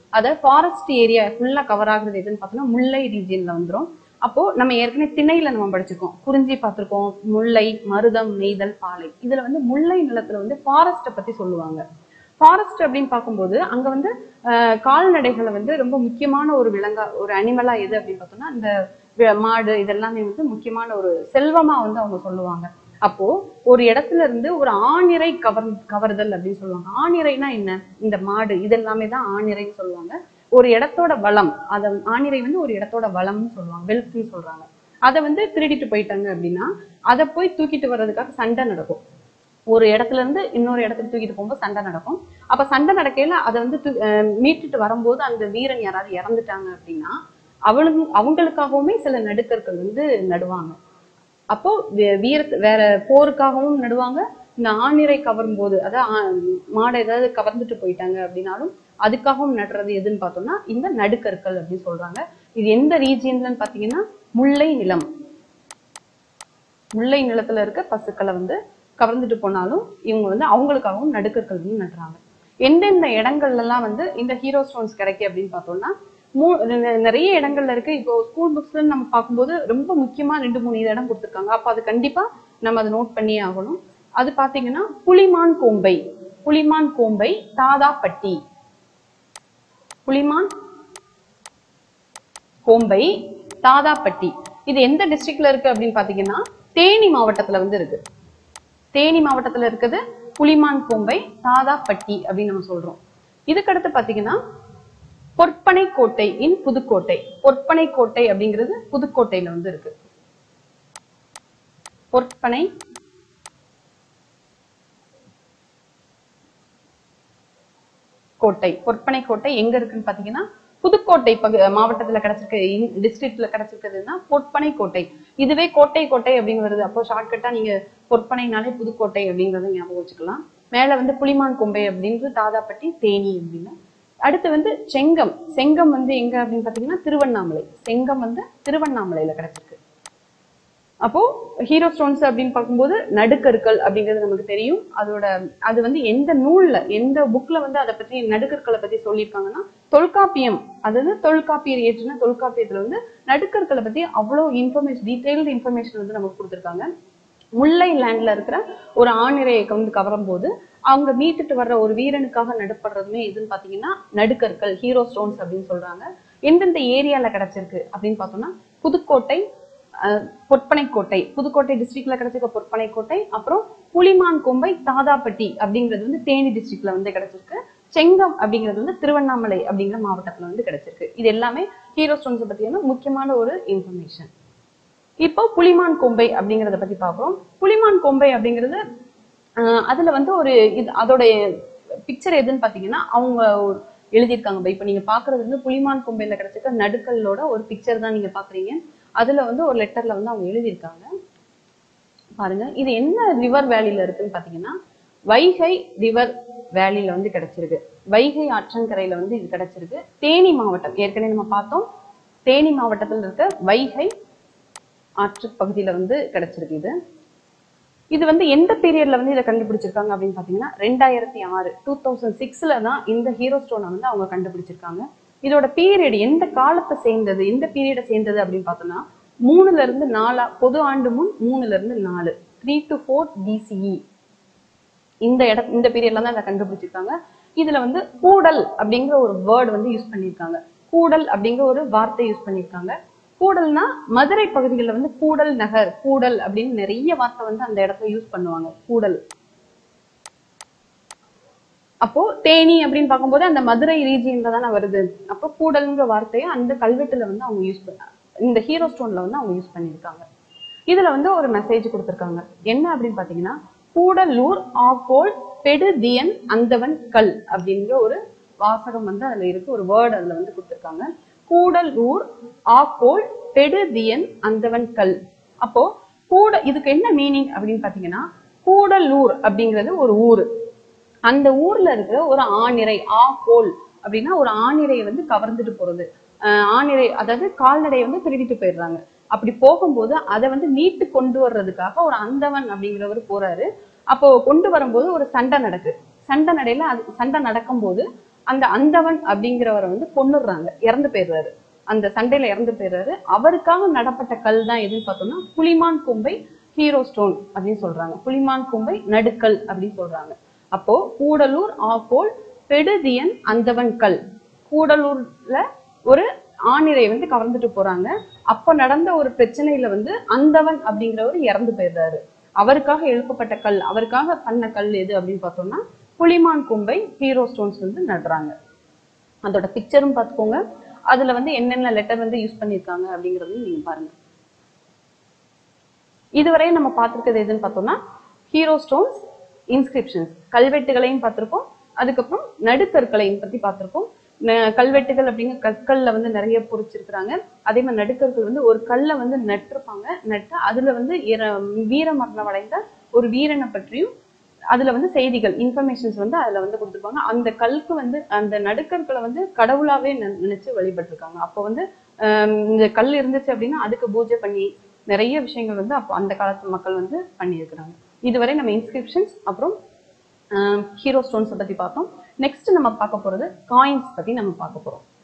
அதை ஃபாரஸ்ட் ஏரியா ஃபுல்லா கவர் ஆகுறது எதுன்னு பார்த்தோம்னா முல்லை ரீஜியன்ல வந்துரும் அப்போ நம்ம ஏற்கனவே திணையில நம்ம படிச்சிருக்கோம் குறிஞ்சி பார்த்திருக்கோம் முல்லை மருதம் நெய்தல் பாலை இதுல வந்து முல்லை நிலத்துல வந்து ஃபாரஸ்ட்டை பத்தி சொல்லுவாங்க ஃபாரஸ்ட் அப்படின்னு பார்க்கும்போது அங்க வந்து ஆஹ், கால்நடைகளை வந்து ரொம்ப முக்கியமான ஒரு விலங்கா ஒரு அனிமலா எது அப்படின்னு பார்த்தோம்னா இந்த வி- மாடு இதெல்லாமே வந்து முக்கியமான ஒரு செல்வமா வந்து அவங்க சொல்லுவாங்க அப்போ ஒரு இடத்துல இருந்து ஒரு ஆணிரை கவர் கவர்தல் அப்படின்னு சொல்லுவாங்க ஆணிரைனா என்ன இந்த மாடு இதெல்லாமே தான் ஆணிரைன்னு சொல்லுவாங்க ஒரு இடத்தோட வளம் அத ஆணிரை வந்து ஒரு இடத்தோட வளம்னு சொல்லுவாங்க வெல்த்னு சொல்றாங்க அதை வந்து திருடிட்டு போயிட்டாங்க அப்படின்னா அதை போய் தூக்கிட்டு வர்றதுக்காக சண்டை நடக்கும் ஒரு இடத்துல இருந்து இன்னொரு இடத்துக்கு தூக்கிட்டு போகும்போது சண்டை நடக்கும் அப்ப சண்டை நடக்கையில அதை வந்து தூ- அஹ் மீட்டுட்டு வரும்போது அந்த வீரன் யாராவது இறந்துட்டாங்க அப்படின்னா அவளுக்கு அவங்களுக்காகவுமே சில நடுக்கர்கள் வந்து நடுவாங்க அப்போ வே- வீர வேற போருக்காகவும் நடுவாங்க இந்த ஆணிரை கவரும் போது அதாவது ஆ- மாடை ஏதாவது கவர்ந்துட்டு போயிட்டாங்க அப்படின்னாலும் அதுக்காகவும் நடுறது எதுன்னு பார்த்தோம்னா இந்த நடுக்கற்கள் அப்படின்னு சொல்றாங்க இது எந்த ரீஜியன்லன்னு பாத்தீங்கன்னா முல்லை நிலம் முல்லை நிலத்துல இருக்க பசுக்களை வந்து கவர்ந்துட்டு போனாலும் இவங்க வந்து அவங்களுக்காகவும் நடுக்கற்கள் வந்து நடுறாங்க எந்தெந்த இடங்கள்ல எல்லாம் வந்து இந்த ஹீரோ ஸ்டோன்ஸ் கிடைக்கு அப்படின்னு பார்த்தோம்னா மூ நெ- நிறைய இடங்கள்ல இருக்கு இப்போ ஸ்கூல் புக்ஸ்ல நம்ம பார்க்கும்போது ரொம்ப முக்கியமா ரெண்டு மூணு இடம் கொடுத்துருக்காங்க அப்ப அது கண்டிப்பா நம்ம அதை நோட் பண்ணியே ஆகணும் அது பாத்தீங்கன்னா புலிமான் கோம்பை புலிமான் கோம்பை தாதாப்பட்டி புலிமான் கோம்பை தாதாப்பட்டி இது எந்த டிஸ்ட்ரிக்ட்ல இருக்கு அப்படின்னு பாத்தீங்கன்னா தேனி மாவட்டத்துல வந்து இருக்கு தேனி மாவட்டத்துல இருக்குது புலிமான் கோம்பை தாதாப்பட்டி அப்படின்னு நம்ம சொல்றோம் இதுக்கடுத்து பாத்தீங்கன்னா பொற்பனை கோட்டை இன் புதுக்கோட்டை பொற்பனை கோட்டை அப்படிங்கிறது புதுக்கோட்டையில வந்து இருக்கு பொற்பனை கோட்டை பொற்பனை கோட்டை எங்க இருக்குன்னு பாத்தீங்கன்னா புதுக்கோட்டை பகு மாவட்டத்துல கிடைச்சிருக்க டிஸ்ட்ரிக்ட்ல கிடைச்சிருக்கிறதுனா பொற்பனை கோட்டை இதுவே கோட்டை கோட்டை அப்படின்னு வருது அப்போ ஷார்ட்கட்டா நீங்க பொற்பனைனாலே புதுக்கோட்டை அப்படிங்கறத ஞாபகம் வச்சுக்கலாம் மேல வந்து புலிமான் கொம்பை அப்படின்றது தாதாப்பட்டி தேனி அப்படின்னு அடுத்து வந்து செங்கம் செங்கம் வந்து எங்க அப்படின்னு பாத்தீங்கன்னா திருவண்ணாமலை செங்கம் வந்து திருவண்ணாமலையில கிடைச்சிருக்கு அப்போ ஹீரோ ஸ்டோன்ஸ் அப்படின்னு பார்க்கும்போது நடுக்கற்கள் அப்படிங்கிறது நமக்கு தெரியும் அதோட அது வந்து எந்த நூல்ல எந்த புக்ல வந்து அதை பத்தி நடுக்கற்களை பத்தி சொல்லியிருக்காங்கன்னா தொல்காப்பியம் அதாவது தொல்காப்பியர் ஏற்றுன தொல்காப்பியத்துல வந்து நடுக்கற்களை பத்தி அவ்வளோ இன்ஃபர்மேஷன் டீடைல்டு இன்ஃபர்மேஷன் வந்து நமக்கு கொடுத்துருக்காங்க முல்லை லேண்ட்ல இருக்கிற ஒரு ஆணிரையை வந்து கவரும் போது அவங்க மீட்டுட்டு வர்ற ஒரு வீரனுக்காக நடுப்படுறதுமே எதுன்னு பாத்தீங்கன்னா நடுக்கற்கள் ஹீரோ ஸ்டோன்ஸ் அப்படின்னு சொல்றாங்க எந்தெந்த ஏரியால கிடைச்சிருக்கு அப்படின்னு பார்த்தோம்னா புதுக்கோட்டை அஹ், பொற்பனைக்கோட்டை புதுக்கோட்டை டிஸ்ட்ரிக்ட்ல கிடைச்சிருக்க பொற்பனைக்கோட்டை அப்புறம் புலிமான் கொம்பை தாதாப்பட்டி அப்படிங்கிறது வந்து தேனி டிஸ்ட்ரிக்ட்ல வந்து கிடைச்சிருக்கு செங்கம் அப்படிங்கிறது வந்து திருவண்ணாமலை அப்படிங்கிற மாவட்டத்துல வந்து கிடைச்சிருக்கு இது எல்லாமே ஹீரோ ஸ்டோன்ஸை பத்தியான முக்கியமான ஒரு இன்ஃபர்மேஷன் இப்போ புலிமான் கொம்பை அப்படிங்கிறத பத்தி பார்ப்போம் புலிமான் கொம்பை அப்படிங்கிறது ஆஹ் அதுல வந்து ஒரு இது அதோடைய பிக்சர் எதுன்னு பாத்தீங்கன்னா அவங்க ஒரு எழுதியிருக்காங்க இப்போ நீங்க பாக்குறது வந்து புலிமான் கொம்பையில கிடைச்சிருக்க நடுக்கல்லோட ஒரு பிக்சர் தான் நீங்க பாக்குறீங்க அதுல வந்து ஒரு லெட்டர்ல வந்து அவங்க எழுதியிருக்காங்க பாருங்க இது என்ன ரிவர் வேலியில இருக்குன்னு பாத்தீங்கன்னா வைகை ரிவர் வேலியில வந்து கிடைச்சிருக்கு வைகை ஆற்றங்கரையில வந்து இது கிடைச்சிருக்கு தேனி மாவட்டம் ஏற்கனவே நம்ம பார்த்தோம் தேனி மாவட்டத்தில் இருக்க வைகை ஆற்று பகுதியில வந்து கிடைச்சிருக்கு இது இது வந்து எந்த பீரியட்ல வந்து இதை கண்டுபிடிச்சிருக்காங்க அப்படின்னு பாத்தீங்கன்னா ரெண்டாயிரத்தி ஆறு டூ தௌசண்ட் சிக்ஸ்ல தான் இந்த ஹீரோ ஸ்டோனை வந்து அவங்க கண்டுபிடிச்சிருக்காங்க இதோட பீரியட் எந்த காலத்தை சேர்ந்தது எந்த பீரியடை சேர்ந்தது அப்படின்னு பார்த்தோம்னா மூணுல இருந்து நாலா பொது ஆண்டு முன் மூணுல இருந்து நாலு த்ரீ டு ஃபோர் பிசிஇ இந்த இட இந்த பீரியட்ல தான் இதை கண்டுபிடிச்சிருக்காங்க இதுல வந்து கூடல் அப்படிங்கிற ஒரு வேர்டு வந்து யூஸ் பண்ணியிருக்காங்க கூடல் அப்படிங்கிற ஒரு வார்த்தை யூஸ் பண்ணியிருக்காங்க கூடல்னா மதுரை பகுதிகளில் வந்து கூடல் நகர் கூடல் அப்படின்னு நிறைய வார்த்தை வந்து அந்த இடத்துல யூஸ் பண்ணுவாங்க கூடல் அப்போ தேனி அப்படின்னு பார்க்கும்போது அந்த மதுரை ரீஜியன்ல தானே வருது அப்போ கூடல்ங்கிற வார்த்தையை அந்த கல்வெட்டுல வந்து அவங்க யூஸ் பண்ண இந்த ஹீரோ ஸ்டோன்ல வந்து அவங்க யூஸ் பண்ணியிருக்காங்க இதுல வந்து ஒரு மெசேஜ் கொடுத்திருக்காங்க என்ன அப்படின்னு பாத்தீங்கன்னா கூடலூர் ஆகோல் பெடுதியன் அந்தவன் கல் அப்படிங்கிற ஒரு வாசகம் வந்து அதுல இருக்கு ஒரு வேர்டு அதுல வந்து கொடுத்திருக்காங்க கூடலூர் ஆகோல் பெடுதியன் அந்தவன் கல் அப்போ கூட இதுக்கு என்ன மீனிங் அப்படின்னு பாத்தீங்கன்னா கூடலூர் அப்படிங்கிறது ஒரு ஊரு அந்த ஊர்ல இருக்கிற ஒரு ஆணிரை ஆகோல் அப்படின்னா ஒரு ஆணிரையை வந்து கவர்ந்துட்டு போறது ஆஹ் ஆணிரை அதாவது கால்நடையை வந்து திருடிட்டு போயிடுறாங்க அப்படி போகும்போது அதை வந்து மீட்டு கொண்டு வர்றதுக்காக ஒரு அந்தவன் அப்படிங்கிறவர் போறாரு அப்போ கொண்டு வரும்போது ஒரு சண்டை நடக்கு சண்டை நடையில அது சண்டை நடக்கும்போது அந்த அந்தவன் அப்படிங்கிறவரை வந்து கொன்னுடுறாங்க இறந்து போயிடுறாரு அந்த சண்டையில இறந்து போயிடுறாரு அவருக்காக நடப்பட்ட கல் தான் எதுன்னு பார்த்தோம்னா புலிமான் கொம்பை ஹீரோ ஸ்டோன் அப்படின்னு சொல்றாங்க புலிமான் கொம்பை நடுக்கல் அப்படின்னு சொல்றாங்க அப்போ கூடலூர் ஆகோல் பெடுதியன் அந்தவன் கல் கூடலூர்ல ஒரு ஆணிரை வந்து கவர்ந்துட்டு போறாங்க அப்ப நடந்த ஒரு பிரச்சனையில வந்து அந்தவன் அப்படிங்கிறவர் இறந்து போயிடுறாரு அவருக்காக எழுப்பப்பட்ட கல் அவருக்காக பண்ண கல் எது அப்படின்னு பார்த்தோம்னா புலிமான் கொம்பை ஹீரோ ஸ்டோன்ஸ் வந்து நடுறாங்க அதோட பிக்சரும் பார்த்துக்கோங்க அதுல வந்து என்னென்ன லெட்டர் வந்து யூஸ் பண்ணியிருக்காங்க அப்படிங்கறது நீங்க பாருங்க இதுவரை நம்ம பார்த்திருக்கிறது எதுன்னு பார்த்தோம்னா ஹீரோ ஸ்டோன்ஸ் இன்ஸ்கிரிப்ஷன்ஸ் கல்வெட்டுகளையும் பார்த்திருக்கோம் அதுக்கப்புறம் நடுக்கற்களையும் பத்தி பார்த்திருக்கோம் ந- கல்வெட்டுகள் அப்படிங்கிற கற்கள்ல வந்து நிறைய பொறிச்சிருக்கிறாங்க அதே மாதிரி நடுக்கற்கள் வந்து ஒரு கல்லை வந்து நட்டிருப்பாங்க நட்டு அதுல வந்து இற- வீர மரணம் அடைந்த ஒரு வீரனை பற்றியும் அதுல வந்து செய்திகள் இன்ஃபர்மேஷன்ஸ் வந்து அதுல வந்து கொடுத்துருப்பாங்க அந்த கல்க்கு வந்து அந்த நடுக்கற்களை வந்து கடவுளாவே நெ- நினைச்சு வழிபட்டிருக்காங்க அப்போ வந்து ஆஹ் இந்த கல் இருந்துச்சு அப்படின்னா அதுக்கு பூஜை பண்ணி நிறைய விஷயங்கள் வந்து அப்போ அந்த காலத்து மக்கள் வந்து பண்ணியிருக்கிறாங்க இதுவரை நம்ம இன்ஸ்கிரிப்ஷன்ஸ் அப்புறம் ஹீரோ ஸ்டோன்ஸை பத்தி பார்த்தோம் நெக்ஸ்ட் நம்ம பார்க்க போறது காயின்ஸ் பத்தி நம்ம பார்க்க போறோம்